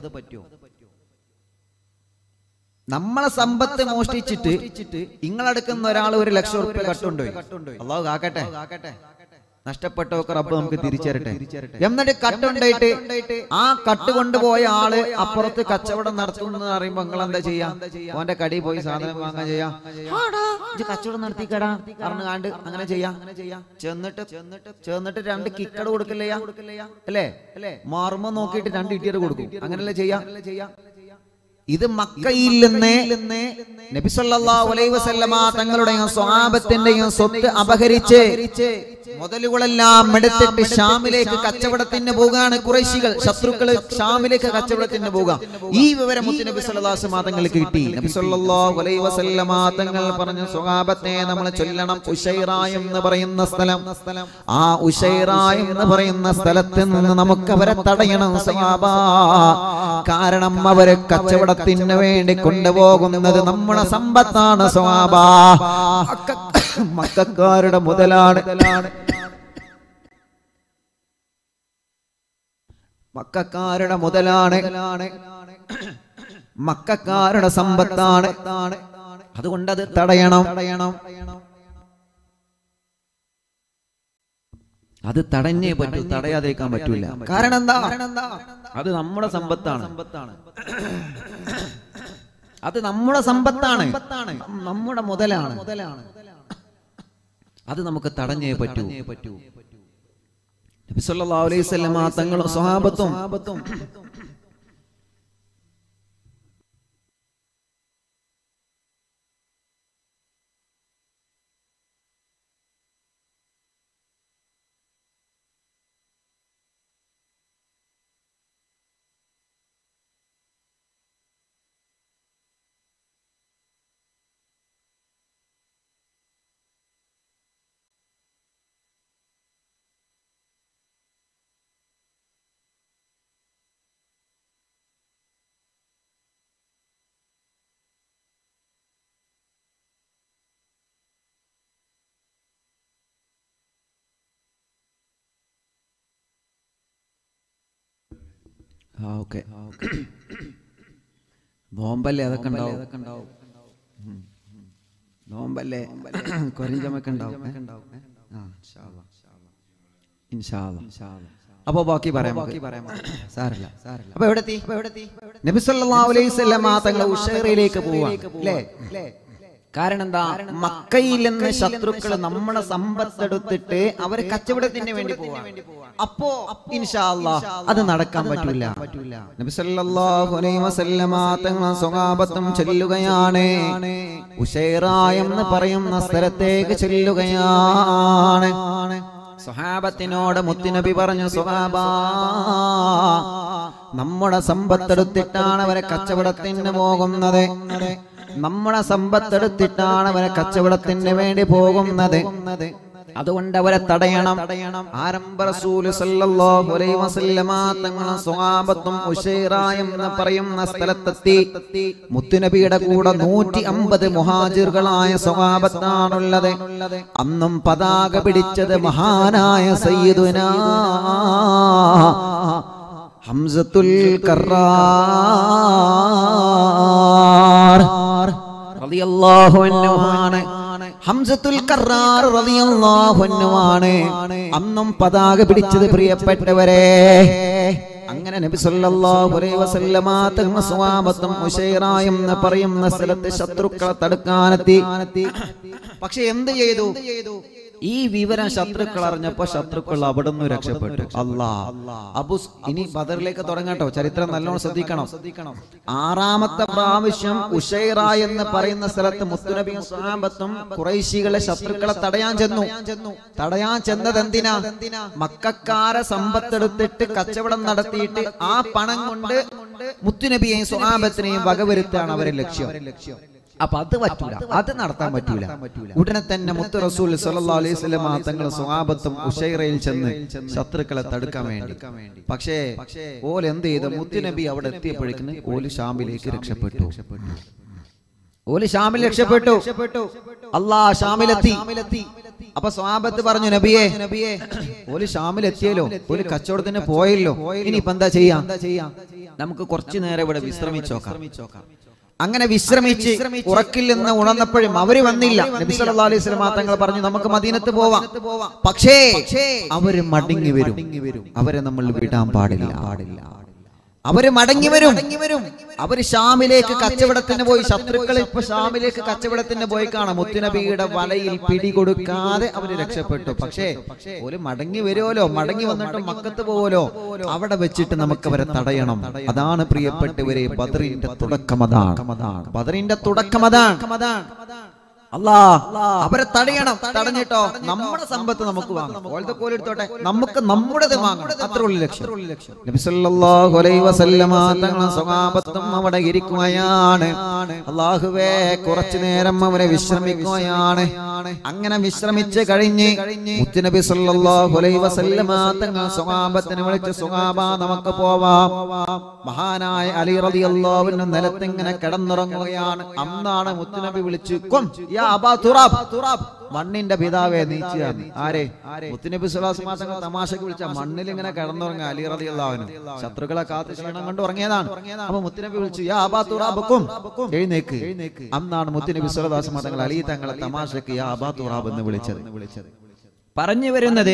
നമ്മളെ സമ്പത്ത് മോഷ്ടിച്ചിട്ട് നിങ്ങളെടുക്കുന്ന ഒരാൾ ഒരു ലക്ഷം റുപ്യ കട്ടുണ്ടോയി അള്ളാഹു കാക്കട്ടെ നഷ്ടപ്പെട്ടവർക്ക് റബ്ബ് നമുക്ക് തിരിച്ചരട്ടെ എന്നിട്ട് കട്ടുണ്ടായിട്ട് ആ കട്ട് കൊണ്ടുപോയ ആള് അപ്പുറത്ത് കച്ചവടം നടത്തുന്നു പറയുമ്പോ നിങ്ങൾ എന്താ ചെയ്യാ ഓന്റെ കടി പോയി സാധനം വാങ്ങാൻ ചെയ്യാ ആടാ, ഇജ്ജ് കച്ചവടം നടത്തിക്കടാ പറഞ്ഞു കാണ്ട് അങ്ങനെ ചെയ്യാ ചെന്നിട്ട് ചെന്നിട്ട് ചെന്നിട്ട് രണ്ട് കിക്കട് കൊടുക്കില്ലയാ അല്ലേ അല്ലേ മാറുമ്പോ നോക്കിയിട്ട് രണ്ട് ഇട്ടിയത് കൊടുക്കും അങ്ങനല്ലേ ചെയ്യാ ഇത് മക്കയിൽ നിന്ന് നബി സല്ലല്ലാഹു അലൈഹി വസല്ലമ തങ്ങളുടെയും സ്വഹാബത്തിന്റെയും സ്വത്ത് അപഹരിച്ച് മുതലുകളെല്ലാം എടുത്തിട്ട് ഷാമിലേക്ക് കച്ചവടത്തിന് പോകാണ് കുറേശികൾ ശത്രുക്കൾ ഷാമിലേക്ക് കച്ചവടത്തിന് പോകാം ഈ വിവരം മുത്ത് നബി സല്ലല്ലാഹു അലൈഹി വസല്ലമ തങ്ങൾക്ക് കിട്ടി നബി സല്ലല്ലാഹു അലൈഹി വസല്ലമ തങ്ങൾ പറഞ്ഞ സ്വഹാബത്തെ നമ്മൾ ചൊല്ലണം ഉഷൈറ എന്ന് പറയുന്ന സ്ഥലം ആ ഉഷൈറ എന്ന് പറയുന്ന സ്ഥലത്ത് നിന്ന് നമുക്ക് അവരെ തടയണം സ്വഹാബ കാരണം അവര് കച്ചവടത്തിന് വേണ്ടി കൊണ്ടുപോകുന്നത് നമ്മുടെ സമ്പത്താണ് സ്വഹാബ മക്ക- മക്കാരുടെ മുതലാണ് മക്കാരുടെ മുതലാണ് മക്കാരുടെ സമ്പത്താണ് അതുകൊണ്ട് അത് തടയണം തടയണം അത് തടഞ്ഞേ പറ്റൂ തടയാതേക്കാൻ പറ്റൂല കാരണം എന്താ അത് നമ്മുടെ സമ്പത്താണ് അത് നമ്മുടെ സമ്പത്താണ് നമ്മുടെ മുതലാണ് മുതലാണ് അത് നമുക്ക് തടഞ്ഞേ പറ്റൂ പറ്റൂ നബി സല്ലല്ലാഹു അലൈഹി വസല്ലമ തങ്ങളും സ്വഹാബത്തും ആ ഓക്കെ നോമ്പല്ലേ അതൊക്കെ ഉണ്ടാവും അതൊക്കെ ഉണ്ടാവും നോമ്പല്ലേ കൊരിഞ്ചമൊക്കെ ഉണ്ടാവും ഏ? ആ, ഇൻഷാ അല്ലാ. ഇൻഷാ അല്ലാ. അപ്പൊ ബാക്കി പറയാം ബാക്കി പറയാം സാറില്ല സാറില്ല അപ്പൊ എവിടെ എത്തി എവിടെ എത്തി നബി സല്ലല്ലാഹു അലൈഹി വസല്ലം തങ്ങൾ ഉഷൈറയിലേക്ക് പോവാണ് അല്ലേ കാരണം എന്താ മക്കയിൽ നിന്ന് ശത്രുക്കൾ നമ്മുടെ സമ്പത്തെടുത്തിട്ട് അവർ കച്ചവടത്തിന് വേണ്ടി പോവാണ് അപ്പോ ഇൻഷാ അല്ലാ അത് നടക്കാൻ പറ്റൂല നബി സല്ലല്ലാഹു അലൈഹി വസല്ലമ തങ്ങൾ സ്വഹാബത്തും ചെല്ലുകയാണ് ഉഷൈറ എന്ന് പറയുന്ന സ്ഥലത്തേക്ക് ചെല്ലുകയാണ് സ്വഹാബത്തിനോട് മുത്തുനബി പറഞ്ഞു സ്വഹാബ നമ്മുടെ സമ്പത്തെടുത്തിട്ടാണ് അവരെ കച്ചവടത്തിന് പോകുന്നത് നമ്മുടെ സമ്പത്തെടുത്തിട്ടാണ് അവരെ കച്ചവടത്തിന് വേണ്ടി പോകുന്നത് അതുകൊണ്ട് അവരെ തടയണം തടയണം ആരംഭ റസൂല് സല്ലല്ലാഹു അലൈഹി വസല്ലമ തങ്ങളും സ്വഹാബത്തും ഉശൈറ എന്ന് പറയുന്ന സ്ഥലത്തെത്തി മുത്തുനബിയുടെ കൂടെ നൂറ്റി അമ്പത് മുഹാജിറുകളായ സ്വഹാബത്താണുള്ളത് അന്നും പതാക പിടിച്ചത് മഹാനായ സയ്യിദുന ഹംസത്തുൽ കറാർ റളിയല്ലാഹു അൻഹുമാണ് ഹംസത്തുൽ കറാർ റളിയല്ലാഹു അൻഹുമാണ് അന്നും പതാക പിടിച്ചത് പ്രിയപ്പെട്ടവരെ അങ്ങനെ നബി സല്ലല്ലാഹു അലൈഹി വസല്ലമ തങ്ങൾ സ്വഹാബത്തും ഉശൈറ എന്ന് പറയുന്ന സ്ഥലത്ത് ശത്രുക്കളെ തടുക്കാനെത്തി പക്ഷെ എന്ത് ചെയ്തു ഈ വിവരം ശത്രുക്കൾ അറിഞ്ഞപ്പോ ശത്രുക്കൾ അവിടെ നിന്ന് രക്ഷപ്പെട്ടു അല്ലാ അബു ഇനി ബദറിലേക്ക് തുടങ്ങട്ടോ ചരിത്രം നല്ലോണം ശ്രദ്ധിക്കണം ശ്രദ്ധിക്കണം ആറാമത്തെ പ്രാവശ്യം ഉഷൈറ എന്ന് പറയുന്ന സ്ഥലത്ത് മുത്തുനബിയും സ്വഹാബത്തും കുറൈശികളെ ശത്രുക്കളെ തടയാൻ ചെന്നു തടയാൻ ചെന്നത് എന്തിനാ മക്കാരെ സമ്പത്തെടുത്തിട്ട് കച്ചവടം നടത്തിയിട്ട് ആ പണം കൊണ്ട് മുത്തുനബിയെയും സ്വഹാബത്തിനെയും വകവരുത്താണ് അവരെ ലക്ഷ്യം അപ്പൊ അത് പറ്റൂല അത് നടത്താൻ പറ്റൂല ഉടനെ തന്നെ മുത്ത് റസൂൽ സല്ലല്ലാഹു അലൈഹി വസല്ലം തങ്ങൾ സ്വഹാബത്തും ഉഷൈറയിൽ ചെന്ന് ശത്രുക്കളെ തടുക്കാൻ വേണ്ടി പക്ഷേ ഓൽ എന്ത് ചെയ്തു മുത്തുനബി അവിടെ എത്തിയപ്പോഴേക്കിന് ഓല് ഷാമിലേക്ക് രക്ഷപ്പെട്ടു ഓല് ഷാമിൽ രക്ഷപ്പെട്ടു അല്ലാ ഷാമിലെത്തി അപ്പൊ സ്വാബത്ത് പറഞ്ഞു നബിയെ നബിയെ ഓല് ഷാമിലെത്തിയല്ലോ ഒരു കച്ചവടത്തിന് പോയല്ലോ ഇനിയിപ്പോ എന്താ ചെയ്യാം നമുക്ക് കുറച്ചു നേരം ഇവിടെ വിശ്രമിച്ചോക്കാം അങ്ങനെ വിശ്രമിച്ച് ഉറക്കിൽ നിന്ന് ഉണർന്നപ്പോഴും അവര് വന്നില്ല നബി സല്ലല്ലാഹു അലൈഹി വസല്ലം തങ്ങൾ പറഞ്ഞു നമുക്ക് മദീനത്ത് പോവാം പക്ഷേ അവര് മടങ്ങി വരും അവരെ നമ്മൾ വിടാൻ പാടില്ല പാടില്ല അവര് മടങ്ങി വരും അവര് ഷാമിലേക്ക് കച്ചവടത്തിന് പോയി ശത്രുക്കൾ ഇപ്പൊ ഷാമിലേക്ക് കച്ചവടത്തിന് പോയി കാണാം മുത്തുനബിയുടെ വലയിൽ പിടികൊടുക്കാതെ അവര് രക്ഷപ്പെട്ടു പക്ഷേ ഒരു മടങ്ങി വരുമല്ലോ മടങ്ങി വന്നിട്ട് മക്കത്ത് പോവല്ലോ അവിടെ വെച്ചിട്ട് നമുക്ക് അവരെ തടയണം അതാണ് പ്രിയപ്പെട്ടവരെ ബദറിന്റെ തുടക്കം അതാണ് ബദറിന്റെ തുടക്കം അതാണ് അല്ലാ അവരെ തടയണം തടഞ്ഞിട്ടോ നമ്മുടെ സമ്പത്ത് നമുക്ക് വാങ്ങാം ഓലത്തെ കോലെടുത്തോട്ടെ നമുക്ക് നമ്മുടേത് വാങ്ങണം അത്ര ഉള്ള ലക്ഷ്യം നബി സല്ലല്ലാഹു അലൈഹി വസല്ലമ തങ്ങൾ സ്വഹാബത്തും അവിടെ ഇരിക്കുകയാണ് അല്ലാഹുവേ കുറച്ചു നേരം അവരെ വിശ്രമിക്കുകയാണ് അങ്ങനെ വിശ്രമിച്ച് കഴിഞ്ഞ് മുത്തുനബി സല്ലല്ലാഹു അലൈഹി വസല്ലമ തങ്ങൾ സ്വഹാബത്തിനെ വിളിച്ച് സ്വഹാബ നമുക്ക് പോവാം മഹാനായ അലി റളിയല്ലാഹു അൻഹു നിലത്ത് ഇങ്ങനെ കിടന്നുറങ്ങുകയാണ് അന്നാണ് മുത്തുനബി വിളിച്ചു കൊം യാ അബാ തുറാബ് മണ്ണിന്റെ പിതാവേ നീച്ചാണ് ആരെ മുത്തുനബി സുലാസ് തങ്ങൾ തമാശക്ക് വിളിച്ച മണ്ണിൽ ഇങ്ങനെ കിടന്നുറങ്ങ അലി റളിയല്ലാഹുവിന് ശത്രുക്കളെ കാത്ത് ക്ഷീണം കൊണ്ട് ഉറങ്ങിയതാണ് അപ്പൊ മുത്തുനബി വിളിച്ചു യാ അബാ തുറാബ് കൊം എഴുന്നേക്ക് അന്നാണ് മുത്തുനബി സുലാസ് തങ്ങൾ അലി തങ്ങളെ തമാശക്ക് യാ അബാ തുറാബ് എന്ന് വിളിച്ചത് പറഞ്ഞു വരുന്നത്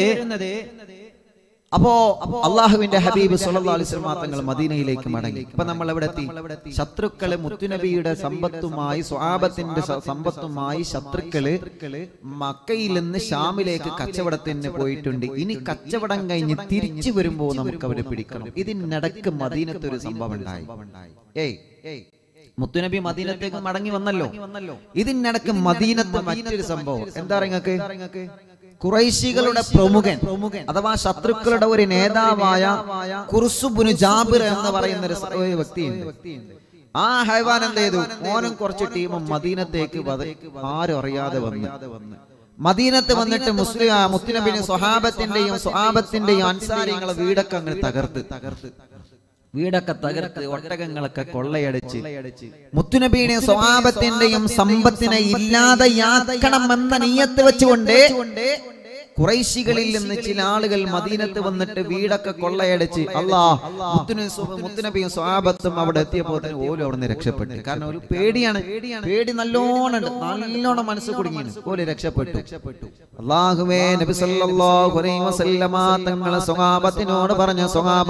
അപ്പോ അള്ളാഹുവിന്റെ ഹബീബ് സല്ലല്ലാഹു അലൈഹി വസല്ലം തങ്ങൾ മദീനയിലേക്ക് മടങ്ങി ഇപ്പൊ നമ്മൾ എവിടെ എത്തി ശത്രുക്കള് മുത്തുനബിയുടെ സമ്പത്തുമായി സ്വഹാബത്തിന്റെ സ- സമ്പത്തുമായി ശത്രുക്കള് മക്കയിൽ നിന്ന് ഷാമിലേക്ക് കച്ചവടത്തിന് പോയിട്ടുണ്ട് ഇനി കച്ചവടം കഴിഞ്ഞ് തിരിച്ചു വരുമ്പോ നമുക്ക് അവരെ പിടിക്കണം ഇതിനിടക്ക് മദീനത്ത് ഒരു സംഭവം ഉണ്ടായി ഏയ് മുത്തുനബി മദീനത്തേക്ക് മടങ്ങി വന്നല്ലോ ഇതിനിടക്ക് മദീനത്ത് മറ്റൊരു സംഭവം എന്താ നിങ്ങൾക്ക് കുറൈശികളുടെ പ്രമുഖൻ അഥവാ ശത്രുക്കളുടെ ഒരു നേതാവായ കുർസുബുന് ജാബിർ എന്ന് പറയുന്ന ഒരു സ- ഒരു വ്യക്തിയുണ്ട് ആ ഹൈവാൻ എന്ത് ചെയ്തു ഓനും കുറച്ച് ടീമും മദീനത്തേക്ക് വത- ആരും അറിയാതെ വന്ന് മദീനത്ത് വന്നിട്ട് മുസ്ലിം ആ മുത്തുനബിന് സ്വഹാബത്തിന്റെയും സ്വഹാബത്തിന്റെയും അൻസാരിങ്ങളെ വീടൊക്കെ അങ്ങനെ തകർത്ത് തകർത്ത് വീടൊക്കെ തകർത്ത് ഒട്ടകങ്ങളൊക്കെ കൊള്ളയടിച്ച് മുത്തുനബിയുടെ സ്വഭാവത്തിന്റെയും സമ്പത്തിനെ ഇല്ലാതെയാക്കണം എന്ന നീയത്ത് വെച്ചുകൊണ്ട് കുറൈശികളിൽ നിന്ന് ചില ആളുകൾ മദീനത്ത് വന്നിട്ട് വീടൊക്കെ കൊള്ളയടിച്ച് അല്ലാ മുത്തുന മുത്തുനബിയും സ്വാബത്തും അവിടെ എത്തിയപ്പോൾ തന്നെ ഓലും അവിടെ നിന്ന് രക്ഷപ്പെട്ടു കാരണം ഒരു പേടിയാണ് പേടി നല്ലോണം ഉണ്ട് നല്ലോണം മനസ്സ് കുടുങ്ങി ഓല് രക്ഷപ്പെട്ടു അള്ളാഹുവേ നബി സല്ലല്ലാഹു അലൈഹി വസല്ലമ തങ്ങളെ സ്വഹാബത്തിനോട് പറഞ്ഞ സ്വഹാബ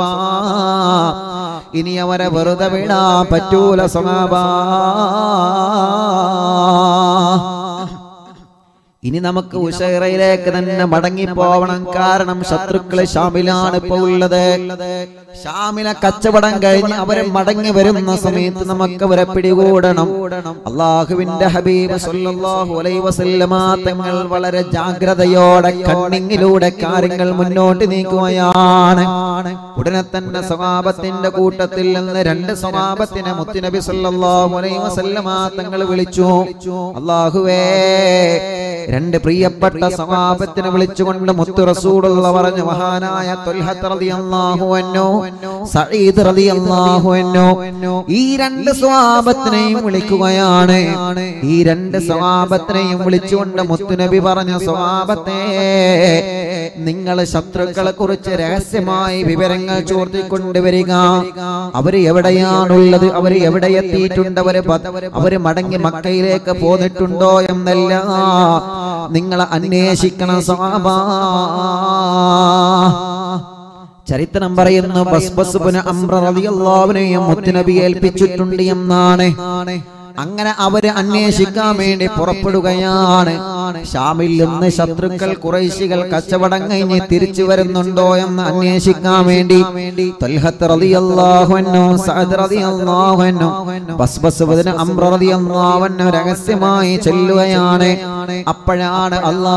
ഇനി അവരെ വെറുതെ വിടാൻ പറ്റൂല സ്വഹാബ ഇനി നമുക്ക് ഉഷൈറയിലേക്ക് തന്നെ മടങ്ങി പോവണം കാരണം ശത്രുക്കള് ഷാമിലാണ് ഇപ്പൊ ഉള്ളത് ഷാമിലെ കച്ചവടം കഴിഞ്ഞ് അവരെ മടങ്ങി വരുന്ന സമയത്ത് നമുക്ക് അവരെ പിടികൂടണം അള്ളാഹുവിന്റെ ഹബീബ് സല്ലല്ലാഹു അലൈഹി വസല്ലമ തങ്ങൾ വളരെ ജാഗ്രതയോടെ കണ്ണിങ്ങിലൂടെ കാര്യങ്ങൾ മുന്നോട്ട് നീക്കുകയാണ് ഉടനെ തന്നെ സ്വഭാവത്തിന്റെ കൂട്ടത്തിൽ നിന്ന് രണ്ട് സ്വഭാവത്തിനെ മുത്തുനബി സല്ലല്ലാഹു അലൈഹി വസല്ലമ തങ്ങൾ വിളിച്ചു അള്ളാഹുവേ രണ്ട് പ്രിയപ്പെട്ട സഹാബത്തിനെ വിളിച്ചുകൊണ്ട് മുത്തു റസൂലുള്ള പറഞ്ഞ മഹാനായ ത്വൽഹത്ത് റളിയല്ലാഹു അൻഹു സഈദ് റളിയല്ലാഹു അൻഹു ഈ രണ്ട് സ്വഹാബത്തിനെയും വിളിക്കുകയാണ് ഈ രണ്ട് സ്വഹാബത്തിനെയും വിളിച്ചുകൊണ്ട് മുത്തുനബി പറഞ്ഞ സ്വഹാബത്തെ നിങ്ങൾ ശത്രുക്കളെ കുറിച്ച് രഹസ്യമായി വിവരങ്ങൾ ചോർത്തിക്കൊണ്ടുവരിക അവര് എവിടെയാണുള്ളത് അവര് എവിടെ എത്തിയിട്ടുണ്ട് അവര് പ- അവര് മടങ്ങി മക്കയിലേക്ക് പോന്നിട്ടുണ്ടോ എന്നല്ല നിങ്ങൾ അന്വേഷിക്കണം സ്വാഭാ ചരിത്രം പറയുന്നു ബസ്ബസുബിന് അമ്ര റളിയല്ലാഹുവിനെയും മുത്തുനബി ഏൽപ്പിച്ചിട്ടുണ്ട് എന്നാണ് അങ്ങനെ അവര് അന്വേഷിക്കാൻ വേണ്ടി പുറപ്പെടുകയാണ് ഷാമിൽ നിന്ന് ശത്രുക്കൾ കുറേശികൾ കച്ചവടം കഴിഞ്ഞ് തിരിച്ചു വരുന്നുണ്ടോ എന്ന് അന്വേഷിക്കാൻ വേണ്ടി ത്വൽഹത്ത് റളിയല്ലാഹു അൻഹു, സഅദ് റളിയല്ലാഹു അൻഹു, ബസ്ബസുബിന് അമ്ര റളിയല്ലാഹു അൻഹു രഹസ്യമായി ചെല്ലുകയാണ് അപ്പോഴാണ് അല്ലാ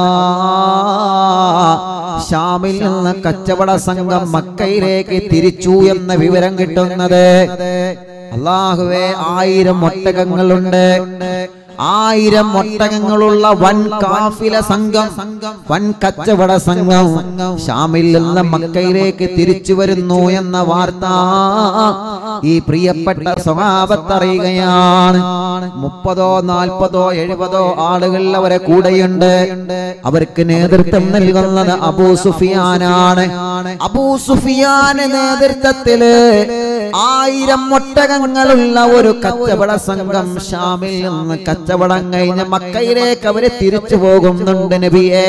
ഷാമിൽ നിന്ന് കച്ചവട സംഘം മക്കയിലേക്ക് തിരിച്ചു എന്ന വിവരം കിട്ടുന്നത് അള്ളാഹുവേ ആയിരം ഒട്ടകങ്ങളുണ്ട് ആയിരം ഒട്ടകങ്ങളുള്ള വൻ കാഫില സംഘം വൻ കച്ചവട സംഘം ഷാമിൽ നിന്ന് മക്കയിലേക്ക് തിരിച്ചു വരുന്നു എന്ന വാർത്ത ഈ പ്രിയപ്പെട്ട സ്വഭാവത്ത് അറിയുകയാണ് മുപ്പതോ നാൽപ്പതോ എഴുപതോ ആളുകൾ അവരെ കൂടെയുണ്ട് അവർക്ക് നേതൃത്വം നൽകുന്നത് അബൂ സുഫിയാനാണ് അബൂ സുഫിയാന് നേതൃത്വത്തില് ആയിരം ഒട്ടകങ്ങളുള്ള ഒരു കച്ചവട സംഘം ഷാമിൽ നിന്ന് കച്ചവടം കഴിഞ്ഞ് മക്കയിലേക്ക് അവര് തിരിച്ചു പോകുന്നുണ്ട് നബിയേ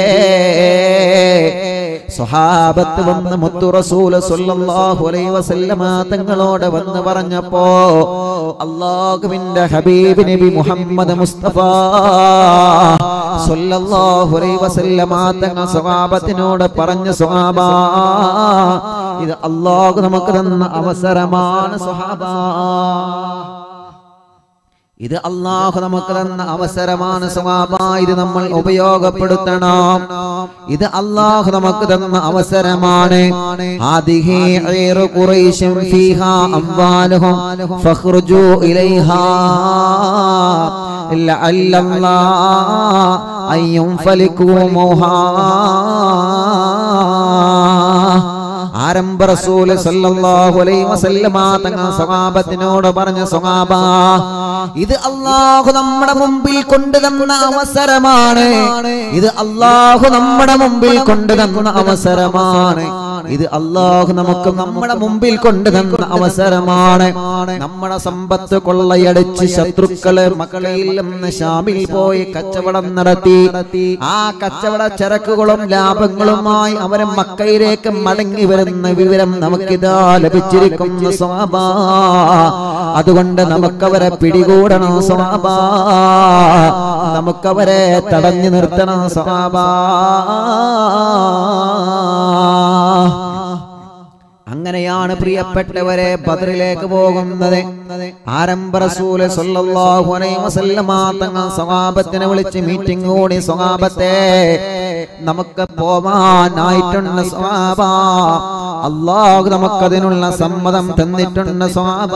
സ്വഹാബത്ത് വന്ന് മുത്തു റസൂല് സ്വല്ലല്ലാഹു അലൈഹി വസല്ലമ തങ്ങളോട് വന്ന് പറഞ്ഞപ്പോ അള്ളാഹുവിന്റെ ഹബീബ് നബി മുഹമ്മദ് മുസ്തഫ സ്വല്ലല്ലാഹു അലൈഹി വസല്ലമ തങ്ങൾ സ്വഹാബത്തിനോട് പറഞ്ഞ സ്വഹാബ ഇത് അള്ളാഹു നമുക്ക് തന്ന അവസരമാണ് സ്വഹാബ ഇത് അള്ളാഹു നമുക്ക് തന്ന അവസരമാണ് സ്വഭാവ ഇത് നമ്മൾ ഉപയോഗപ്പെടുത്തണം ഇത് അള്ളാഹു നമുക്ക് തന്ന അവസരമാണ് ആദിഹി ഖൈറു ഖുറൈശിൻ ഫീഹാ അംവാലുഹും ഫഖ്റുജു ഇലൈഹാ ലഅല്ലല്ലാഹ അയ്യും ഫലിക്കുമോഹാ ആരംഭ റസൂല് സല്ലല്ലാഹു അലൈഹി വസല്ലമ തങ്ങൾ സ്വഹാബത്തിനോട് പറഞ്ഞ സ്വഹാബ ഇത് അള്ളാഹു നമ്മുടെ മുമ്പിൽ കൊണ്ടുതന്ന അവസരമാണ് ഇത് അള്ളാഹു നമ്മുടെ മുമ്പിൽ കൊണ്ടുതന്ന അവസരമാണ് ഇത് അള്ളാഹു നമുക്ക് നമ്മുടെ മുമ്പിൽ കൊണ്ടുതന്ന അവസരമാണ് നമ്മുടെ സമ്പത്ത് കൊള്ളയടിച്ച് ശത്രുക്കള് മക്കളയിൽ നിന്ന് ഷാമിൽ പോയി കച്ചവടം നടത്തി ആ കച്ചവട ചരക്കുകളും ലാഭങ്ങളുമായി അവരെ മക്കയിലേക്ക് മടങ്ങി വരുന്ന വിവരം നമുക്കിതാ ലഭിച്ചിരിക്കുന്നു സ്വാബ അതുകൊണ്ട് നമുക്കവരെ പിടികൂടണം സ്വാബ നമുക്കവരെ തടഞ്ഞു നിർത്തണം സ്വാബ അങ്ങനെയാണ് പ്രിയപ്പെട്ടവരെ ബദറിലേക്ക് പോകുന്നത് ആരംഭ റസൂല് സല്ലല്ലാഹു അലൈഹി വസല്ലമ തങ്ങൾ സ്വഹാബത്തിനെ വിളിച്ച് മീറ്റിംഗ് കൂടി സ്വഹാബത്തെ നമുക്ക് പോവാനായിട്ടുണ്ട് സ്വഹാബ അള്ളാഹു നമുക്കതിനുള്ള സമ്മതം തന്നിട്ടുണ്ട് സ്വഹാബ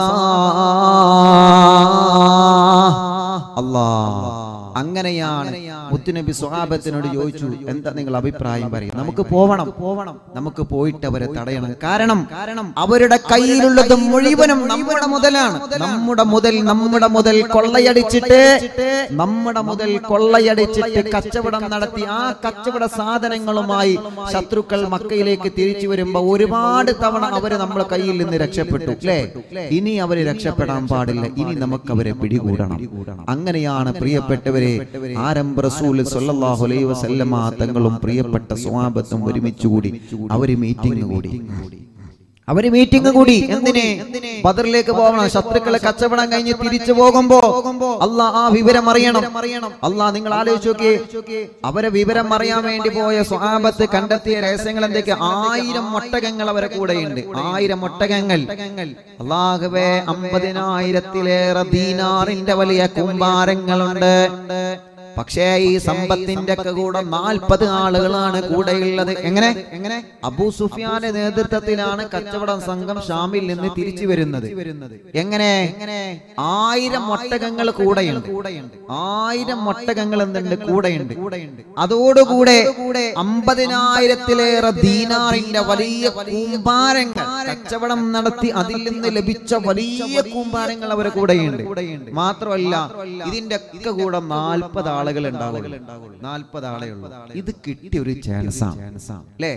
അല്ലാ അങ്ങനെയാണ് മുത്തുനബി സ്വഹാബത്തിനോട് ചോദിച്ചു എന്താ നിങ്ങൾ അഭിപ്രായം പറയും നമുക്ക് പോവണം പോവണം നമുക്ക് പോയിട്ട് അവരെ തടയണം കാരണം കാരണം അവരുടെ കയ്യിലുള്ളത് മുഴുവനും നമ്മുടെ മുതലാണ് നമ്മുടെ മുതൽ നമ്മുടെ മുതൽ കൊള്ളയടിച്ചിട്ട് നമ്മുടെ മുതൽ കൊള്ളയടിച്ചിട്ട് കച്ചവടം നടത്തി ആ കച്ചവട സാധനങ്ങളുമായി ശത്രുക്കൾ മക്കയിലേക്ക് തിരിച്ചു വരുമ്പോ ഒരുപാട് തവണ അവര് നമ്മുടെ കയ്യിൽ നിന്ന് രക്ഷപ്പെട്ടു അല്ലേ ഇനി അവര് രക്ഷപ്പെടാൻ പാടില്ല ഇനി നമുക്ക് അവരെ പിടികൂടണം അങ്ങനെയാണ് പ്രിയപ്പെട്ടവരെ ആരംഭ റസൂല് സല്ലല്ലാഹു അലൈഹി വസല്ലമ തങ്ങളും പ്രിയപ്പെട്ട സ്വഹാബത്തും ഒരുമിച്ച് കൂടി അവര് മീറ്റിംഗ് കൂടി അവര് മീറ്റിംഗ് കൂടി എന്തിനെ ബദറിലേക്ക് പോകണം ശത്രുക്കളെ കച്ചവടം കഴിഞ്ഞ് തിരിച്ചു പോകുമ്പോ അല്ലാ ആ വിവരം അറിയണം അല്ലാ നിങ്ങൾ ആലോചിച്ച് നോക്കിയേ അവരെ വിവരം അറിയാൻ വേണ്ടി പോയ സ്വഹാബത്ത് കണ്ടെത്തിയ രഹസ്യങ്ങൾ എന്തൊക്കെ ആയിരം ഒട്ടകങ്ങൾ അവരെ കൂടെയുണ്ട് ആയിരം ഒട്ടകങ്ങൾ അള്ളാഹുവേ അമ്പതിനായിരത്തിലേറെ ദീനാറിന്റെ വലിയ കുമ്പാരങ്ങളുണ്ട് പക്ഷേ ഈ സമ്പത്തിന്റെ ഒക്കെ കൂടെ നാൽപ്പത് ആളുകളാണ് കൂടെയുള്ളത് എങ്ങനെ എങ്ങനെ അബൂ സുഫിയാന്റെ നേതൃത്വത്തിലാണ് കച്ചവട സംഘം ഷാമിൽ നിന്ന് തിരിച്ചു വരുന്നത് എങ്ങനെ ആയിരം ഒട്ടകങ്ങൾ കൂടെയുണ്ട് ആയിരം ഒട്ടകങ്ങൾ എന്തുണ്ട് കൂടെയുണ്ട് അതോടുകൂടെ അമ്പതിനായിരത്തിലേറെ ദീനാറിന്റെ വലിയ കൂമ്പാരങ്ങൾ കച്ചവടം നടത്തി അതിൽ നിന്ന് ലഭിച്ച വലിയ കൂമ്പാരങ്ങൾ അവരെ കൂടെയുണ്ട് മാത്രമല്ല ഇതിന്റെ ഒക്കെ കൂടെ നാൽപ്പത് ആളുകൾ ഉണ്ടാവുള്ളൂ നാൽപ്പത് ആളേ ഉള്ളൂ ഇത് കിട്ടിയ ഒരു ചാൻസാണ് അല്ലേ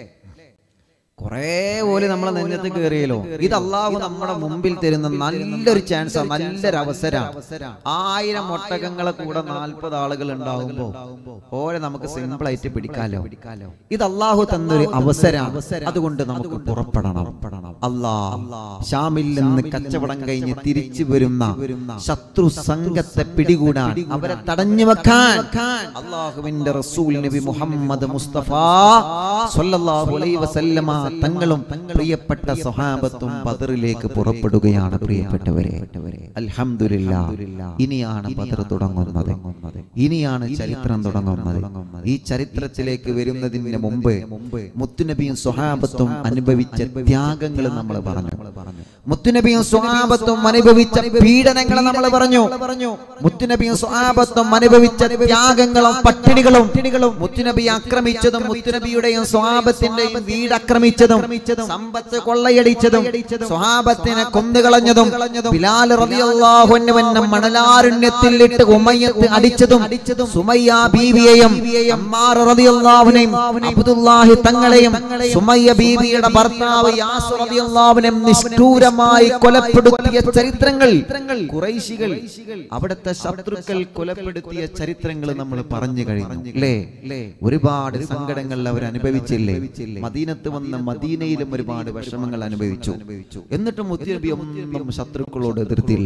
കുറേ പോലെ നമ്മളെ നെഞ്ഞത്ത് കയറിയല്ലോ ഇത് അള്ളാഹു നമ്മുടെ മുമ്പിൽ തരുന്ന നല്ലൊരു ചാൻസ് നല്ലൊരു അവസരമാണ് ആയിരം ഒട്ടകങ്ങളെ കൂടെ നാൽപ്പത് ആളുകൾ ഉണ്ടാവുമ്പോ ഓരെ നമുക്ക് സിമ്പിൾ ആയിട്ട് പിടിക്കാലോ ഇത് അള്ളാഹു തന്നൊരു അവസരമാണ് അതുകൊണ്ട് നമുക്ക് പുറപ്പെടണം അല്ലാ ഷാമിൽ നിന്ന് കച്ചവടം കഴിഞ്ഞ് തിരിച്ചു വരുന്ന ശത്രു സംഘത്തെ പിടികൂടാൻ അവരെ തടഞ്ഞു വെക്കാൻ അള്ളാഹുവിന്റെ റസൂൽ നബി മുഹമ്മദ് മുസ്തഫ സല്ലല്ലാഹു അലൈഹി വസല്ലമ തങ്ങളും പ്രിയപ്പെട്ട സ്വഹാബത്തും ബദറിലേക്ക് പുറപ്പെടുകയാണ് പ്രിയപ്പെട്ടവരെ അൽഹംദുലില്ലാ ഇനിയാണ് ബദർ തുടങ്ങുന്നത് ഇനിയാണ് ചരിത്രം തുടങ്ങുന്നത് ഈ ചരിത്രത്തിലേക്ക് വരുന്നതിന് മുമ്പ് മുത്തുനബിയും സ്വഹാബത്തും അനുഭവിച്ച ത്യാഗങ്ങൾ നമ്മൾ പറഞ്ഞു മുത്തുനബിയും സ്വഹാബത്തും അനുഭവിച്ച പീഡനങ്ങൾ നമ്മൾ പറഞ്ഞു മുത്തുനബിയും സ്വഹാബത്തും അനുഭവിച്ച ത്യാഗങ്ങളും പട്ടിണികളും മുത്തുനബി ആക്രമിച്ചതും മുത്തുനബിയുടെയും സ്വഹാബത്തിന്റെയും വീട് ആക്രമിച്ചതും സമ്പത്ത് കൊള്ളയടിച്ചതും സ്വഹാബത്തിനെ കൊന്നുകളഞ്ഞതും ബിലാൽ റളിയല്ലാഹു അൻഹുവിനെ മണലാരുണ്യത്തിൽ ഇട്ട് ഉമയ്യത്ത് അടിച്ചതും സുമയ്യ ബീവിയെയും അമ്മാർ റളിയല്ലാഹുവിനെയും അബ്ദുല്ലാഹി തങ്ങളെയും സുമയ്യ ബീവിയുടെ ഭർത്താവ് യാസ് റളിയല്ലാഹുവിനെയും നിഷ്ഠൂരമായി കൊലപ്പെടുത്തിയ ചരിത്രങ്ങൾ കുറൈശികൾ അവിടുത്തെ ശത്രുക്കൾ കൊലപ്പെടുത്തിയ ചരിത്രങ്ങൾ നമ്മൾ പറഞ്ഞു കഴിഞ്ഞു അല്ലേ ഒരുപാട് സങ്കടങ്ങൾ അവർ അനുഭവിച്ചില്ലേ മദീനത്ത് വന്ന മദീനയിലും ഒരുപാട് വിഷമങ്ങൾ അനുഭവിച്ചു എന്നിട്ടും മുത്തിനബി ഒന്നും ശത്രുക്കളോട് എതിർത്തില്ല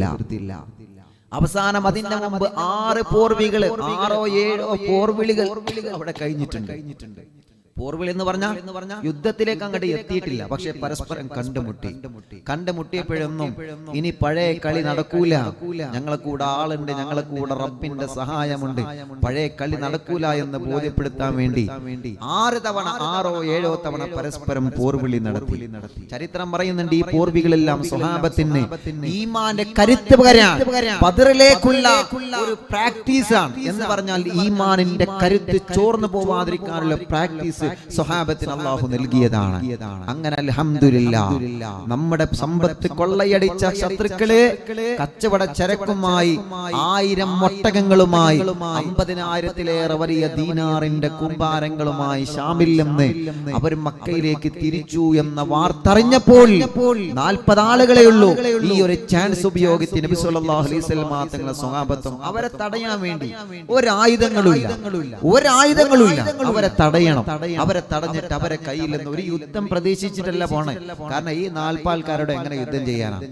അവസാനം അതിന്റെ മുമ്പ് ആറ് പോർവികള് ആറോ ഏഴോ പോർവിളികൾ അവിടെ കഴിഞ്ഞിട്ടുണ്ട് പോർവിളി എന്ന് പറഞ്ഞാൽ യുദ്ധത്തിലേക്ക് അങ്ങോട്ട് എത്തിയിട്ടില്ല പക്ഷെ പരസ്പരം കണ്ടുമുട്ടി കണ്ടുമുട്ടിയപ്പോഴൊന്നും ഇനി പഴയ കളി നടക്കൂല ഞങ്ങളെ കൂടെ ആളുണ്ട് ഞങ്ങളെ കൂടെ റബ്ബിന്റെ സഹായമുണ്ട് പഴയ കളി നടക്കൂല എന്ന് ബോധ്യപ്പെടുത്താൻ വേണ്ടി ആറ് തവണ ആറോ ഏഴോ തവണ പരസ്പരം പോർവിളി നടത്തി ചരിത്രം പറയുന്നുണ്ട് ഈ പോർവികളെല്ലാം സ്വഹാബത്തിന് ഈമാന്റെ കരുത്ത് പകരാൻ പതിറിലേക്കുള്ള ഒരു പ്രാക്ടീസ് ആണ് എന്ന് പറഞ്ഞാൽ ഈമാനിന്റെ കരുത്ത് ചോർന്നു പോവാതിരിക്കാനുള്ള പ്രാക്ടീസ് സ്വഹാബത്തിന് അള്ളാഹു നൽകിയതാണ് അങ്ങനെ അൽഹംദുലില്ലാ നമ്മുടെ സമ്പത്ത് കൊള്ളയടിച്ച ശത്രുക്കള് കച്ചവട ചരക്കുമായി ആയിരം ഒട്ടകങ്ങളുമായി അമ്പതിനായിരത്തിലേറെ വലിയ ദീനാറിന്റെ കുമ്പാരങ്ങളുമായി ഷാമിൽ നിന്ന് അവർ മക്കയിലേക്ക് തിരിച്ചു എന്ന വാർത്ത അറിഞ്ഞപ്പോൾ നാൽപ്പത് ആളുകളെ ഉള്ളൂ ഈ ഒരു ചാൻസ് ഉപയോഗിച്ച് നബി സല്ലല്ലാഹു അലൈഹി വസല്ലം തങ്ങളെ സ്വഹാബത്തും അവരെ തടയാൻ വേണ്ടി ഒരായുധങ്ങളുമില്ല ഒരായുധങ്ങളുമില്ല അവരെ തടയണം അവരെ തടഞ്ഞിട്ട് അവരെ കയ്യിൽ നിന്ന് ഒരു യുദ്ധം പ്രതീക്ഷിച്ചിട്ടല്ല പോണേ കാരണം ഈ നാൽപ്പാൽക്കാരോട് എങ്ങനെ യുദ്ധം ചെയ്യാനാണ്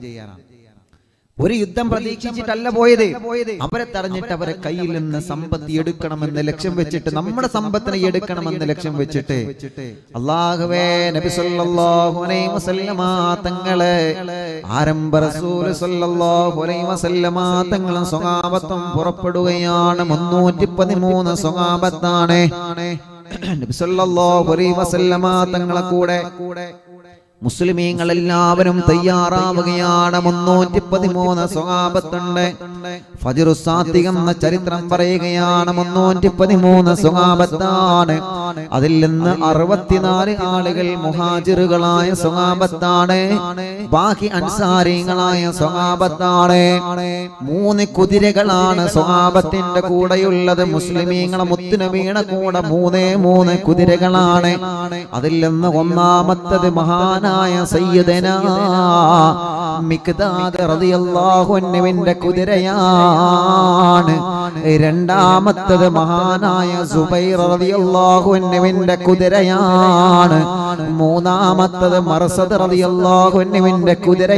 ഒരു യുദ്ധം പ്രതീക്ഷിച്ചിട്ടല്ല പോയത് അവരെ തടഞ്ഞിട്ട് അവരെ കയ്യിൽ നിന്ന് സമ്പത്ത് എടുക്കണമെന്ന് ലക്ഷ്യം വെച്ചിട്ട് നമ്മുടെ സമ്പത്തിനെ എടുക്കണമെന്ന് ലക്ഷ്യം വെച്ചിട്ട് അള്ളാഹുവേ നബി സല്ലല്ലാഹു അലൈഹി വസല്ലമ തങ്ങളെ ആരംഭ റസൂൽ സല്ലല്ലാഹു അലൈഹി വസല്ലമ തങ്ങളും സ്വഹാബത്തും പുറപ്പെടുകയാണ് മുന്നൂറ്റി പതിമൂന്ന് സ്വഹാബത്താണ് നബി സല്ലല്ലാഹു അലൈഹി വസല്ലമ തങ്ങളെ കൂടെ മുസ്ലിമീങ്ങൾ എല്ലാവരും തയ്യാറാവുകയാണ് മുന്നൂറ്റി പതിമൂന്ന് സ്വഹാബത്തുണ്ട് ഫജിറുസാത്തികം എന്ന ചരിത്രം പറയുകയാണ് മുന്നൂറ്റി പതിമൂന്ന് സ്വഹാബത്താണ് അതിൽ നിന്ന് അറുപത്തിനാല് ആളുകൾ മുഹാജിറുകളായ സ്വഹാബത്താണ് ബാക്കി അൻസാരികളായ സ്വഹാബത്താണ് മൂന്ന് കുതിരകളാണ് സ്വഹാബത്തിന്റെ കൂടെയുള്ളത് മുസ്ലിമീങ്ങളെ മുത്തുനബിയുടെ കൂടെ മൂന്നേ മൂന്ന് കുതിരകളാണ് അതിൽ നിന്ന് ഒന്നാമത്തത് മഹാനായ സയ്യിദന മിക്ദാദ് റളിയല്ലാഹു അൻഹുവിന്റെ കുതിരയാണ് രണ്ടാമത്തത് മഹാനായ സുബൈർ റളിയല്ലാഹു അൻഹുവിന്റെ കുതിരയാണ് മൂന്നാമത്തത് മർസദ് റളിയല്ലാഹു അൻഹുവിന്റെ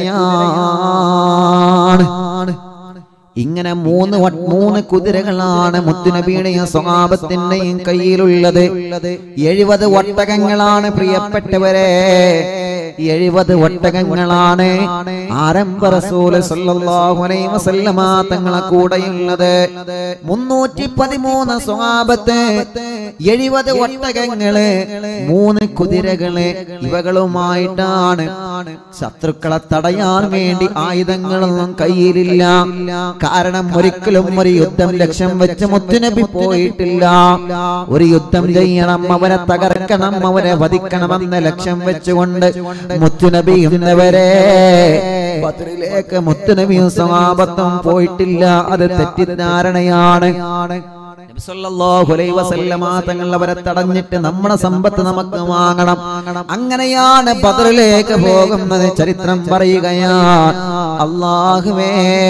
കുതിരയാണ് ഇങ്ങനെ മൂന്ന് വ- മൂന്ന് കുതിരകളാണ് മുത്തുനബിയുടെയും സ്വഭാവത്തിന്റെയും കയ്യിലുള്ളത് എഴുപത് ഒട്ടകങ്ങളാണ് പ്രിയപ്പെട്ടവരെ എഴുപത് ഒട്ടകങ്ങളാണ് ആരംഭ റസൂല് സല്ലല്ലാഹു അലൈഹി വസല്ലമ തങ്ങളെ കൂടെയുള്ളത് മുന്നൂറ്റി പതിമൂന്ന് സ്വഭാവത്ത് എഴുപത് ഒട്ടകങ്ങള് മൂന്ന് കുതിരകള് ഇവകളുമായിട്ടാണ് ശത്രുക്കളെ തടയാൻ വേണ്ടി ആയുധങ്ങളൊന്നും കയ്യിലില്ല കാരണം ഒരിക്കലും ഒരു യുദ്ധം ലക്ഷ്യം വെച്ച് മുത്തുനബി പോയിട്ടില്ല ഒരു യുദ്ധം ചെയ്യണം അവരെ തകർക്കണം അവരെ വധിക്കണമെന്ന ലക്ഷ്യം വെച്ചുകൊണ്ട് മുത്തുനബി ഇന്നവരെ ബദറിലേക്ക് മുത്തുനബിയും സമാപത്തും പോയിട്ടില്ല അത് തെറ്റിദ്ധാരണയാണ് നബി സല്ലല്ലാഹു അലൈഹി വസല്ലമ തങ്ങൾ അവരെ തടഞ്ഞിട്ട് നമ്മുടെ സമ്പത്ത് നമുക്ക് വാങ്ങണം അങ്ങനെയാണ് ബദറിലേക്ക് പോകുന്നത് ചരിത്രം പറയുകയാണ് അള്ളാഹുവേ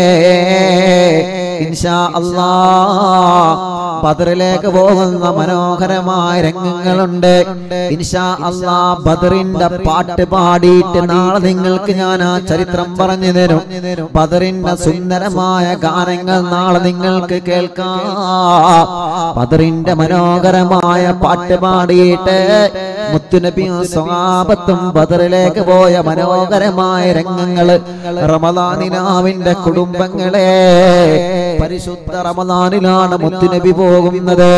ഇൻഷാ അല്ലാ ബദറിലേക്ക് പോകുന്ന മനോഹരമായ രംഗങ്ങളുണ്ട് ഇൻഷാ അല്ലാ ബദറിന്റെ പാട്ട് പാടിയിട്ട് നാളെ നിങ്ങൾക്ക് ഞാൻ ആ ചരിത്രം പറഞ്ഞു തരും ബദറിന്റെ സുന്ദരമായ ഗാനങ്ങൾ നാളെ നിങ്ങൾക്ക് കേൾക്കാം ബദറിന്റെ മനോഹരമായ പാട്ട് പാടിയിട്ട് മുത്തുനബിയും സ്വാപത്തും ബദറിലേക്ക് പോയ മനോഹരമായ രംഗങ്ങള് റമദാനിനാവിന്റെ കുടുംബങ്ങളെ പരിശുദ്ധ റമദാനിലാണ് മുത്തുനബി പോകുന്നത്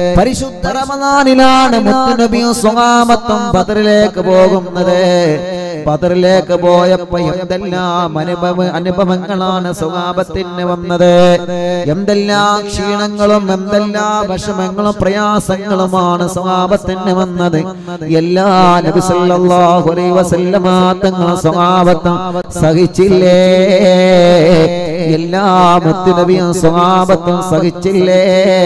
പരിശുദ്ധ റമദാനിലാണ് മുത്തുനബിയും സ്വാമത്തും ബദറിലേക്ക് പോകുന്നത് ബദറിലേക്ക് പോയപ്പോ എന്തെല്ലാം അനുഭവ അനുഭവങ്ങളാണ് സ്വഭാവത്തിന് വന്നത് എന്തെല്ലാം ക്ഷീണങ്ങളും എന്തെല്ലാം വിഷമങ്ങളും പ്രയാസങ്ങളുമാണ് സ്വഭാവത്തിന് വന്നത് എല്ലാ നബി സല്ലല്ലാഹു അലൈഹി വസല്ലമ തങ്ങൾ സ്വഭാവത്തും സഹിച്ചില്ലേ എല്ലാ മുത്തുനബിയും സ്വഭാവത്തും സഹിച്ചില്ലേ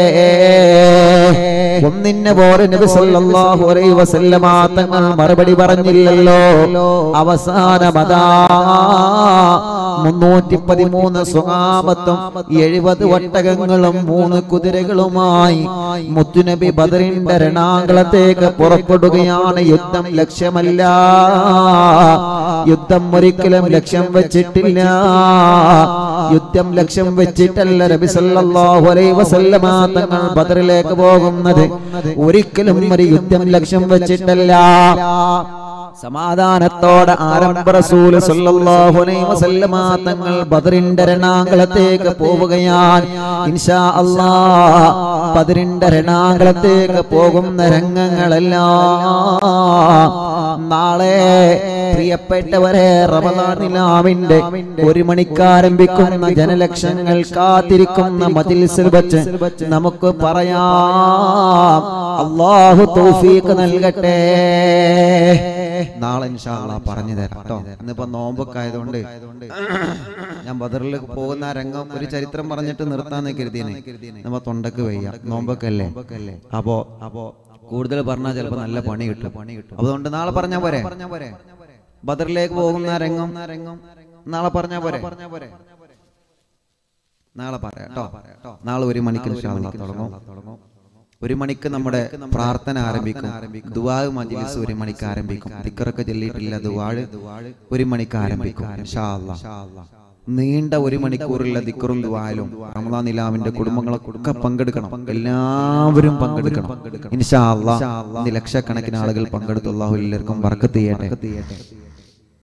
ഒന്നിനെ പോലെ നബി സല്ലല്ലാഹു അലൈഹി വസല്ലമ തങ്ങൾ മറുപടി പറഞ്ഞില്ലല്ലോ അവസാനമതാ മുന്നൂറ്റി പതിമൂന്ന് സ്വഭാവത്തും എഴുപത് ഒട്ടകങ്ങളും മൂന്ന് കുതിരകളുമായി മുത്തുനബി ബദറിന്റെ രണാങ്കളത്തേക്ക് പുറപ്പെടുകയാണ് യുദ്ധം ലക്ഷ്യമല്ല യുദ്ധം ഒരിക്കലും ലക്ഷ്യം വെച്ചിട്ടില്ല യുദ്ധം ലക്ഷ്യം വെച്ചിട്ടല്ല നബി സല്ലല്ലാഹു അലൈഹി വസല്ലമ തങ്ങൾ ബദറിലേക്ക് പോകുന്നത് ഒരിക്കലും ഒരു യുദ്ധം ലക്ഷ്യം വെച്ചിട്ടല്ല സമാധാനത്തോടെ ആരംഭ റസൂൽ സല്ലല്ലാഹു അലൈഹി വസല്ലമ തങ്ങൾ ബദറിന്റെ രണാങ്കളത്തേക്ക് പോവുകയാണ് ഇൻഷാ അല്ലാഹ് ബദറിന്റെ രണാങ്കളത്തേക്ക് പോകുന്ന രംഗങ്ങളെല്ലാം നാളെ പ്രിയപ്പെട്ടവരെ റമദാനിലാവിന്റെ ഒരു മണിക്കാരംഭിക്കുന്ന ജനലക്ഷങ്ങൾ കാത്തിരിക്കുന്ന മജിൽസിൽ വെച്ച് നമുക്ക് പറയാം അള്ളാഹു തൗഫീഖ് നൽകട്ടെ നാളെ ഇൻഷാ അല്ലാഹ് പറഞ്ഞു തരാം കേട്ടോ ഇന്നിപ്പോ നോമ്പൊക്കെ ആയതുകൊണ്ട് ഞാൻ ബദറിലേക്ക് പോകുന്ന ആ രംഗം ഒരു ചരിത്രം പറഞ്ഞിട്ട് നിർത്താന്ന് കരുതിയനെ നമ്മ തൊണ്ടക്ക് വയ്യ നോമ്പൊക്കെ അല്ലേ അപ്പോ അപ്പോ കൂടുതൽ പറഞ്ഞാൽ ചിലപ്പോ നല്ല പണി കിട്ടും പണി കിട്ടും അതുകൊണ്ട് നാളെ പറഞ്ഞാ പോരെ ബദറിലേക്ക് പോകുന്ന ആ രംഗം നാളെ പറഞ്ഞാ പോരെ നാളെ പറയാം കേട്ടോ നാളെ ഒരു മണിക്ക് ഇൻഷാ അല്ലാഹ് തുടങ്ങും ഒരു മണിക്ക് നമ്മുടെ പ്രാർത്ഥന ആരംഭിക്കും ദുവാഴ് മജ്ലിസ് ഒരു മണിക്ക് ആരംഭിക്കും ദിക്കറൊക്കെ ചൊല്ലിയിട്ടില്ല ദുവാഴ് ഒരു മണിക്ക് ആരംഭിക്കും ഇൻഷാ അല്ലാഹ്. നീണ്ട ഒരു മണിക്കൂറുള്ള ദിക്കറും ദുവാലും റമദാൻ നിലാമിന്റെ കുടുംബങ്ങളൊക്കെ പങ്കെടുക്കണം എല്ലാവരും പങ്കെടുക്കണം ഇൻഷാ അല്ലാഹ് ഇന്ന് ലക്ഷക്കണക്കിന് ആളുകൾ പങ്കെടുത്തു അള്ളാഹു എല്ലാവർക്കും വർക്കത്ത് ചെയ്യട്ടെ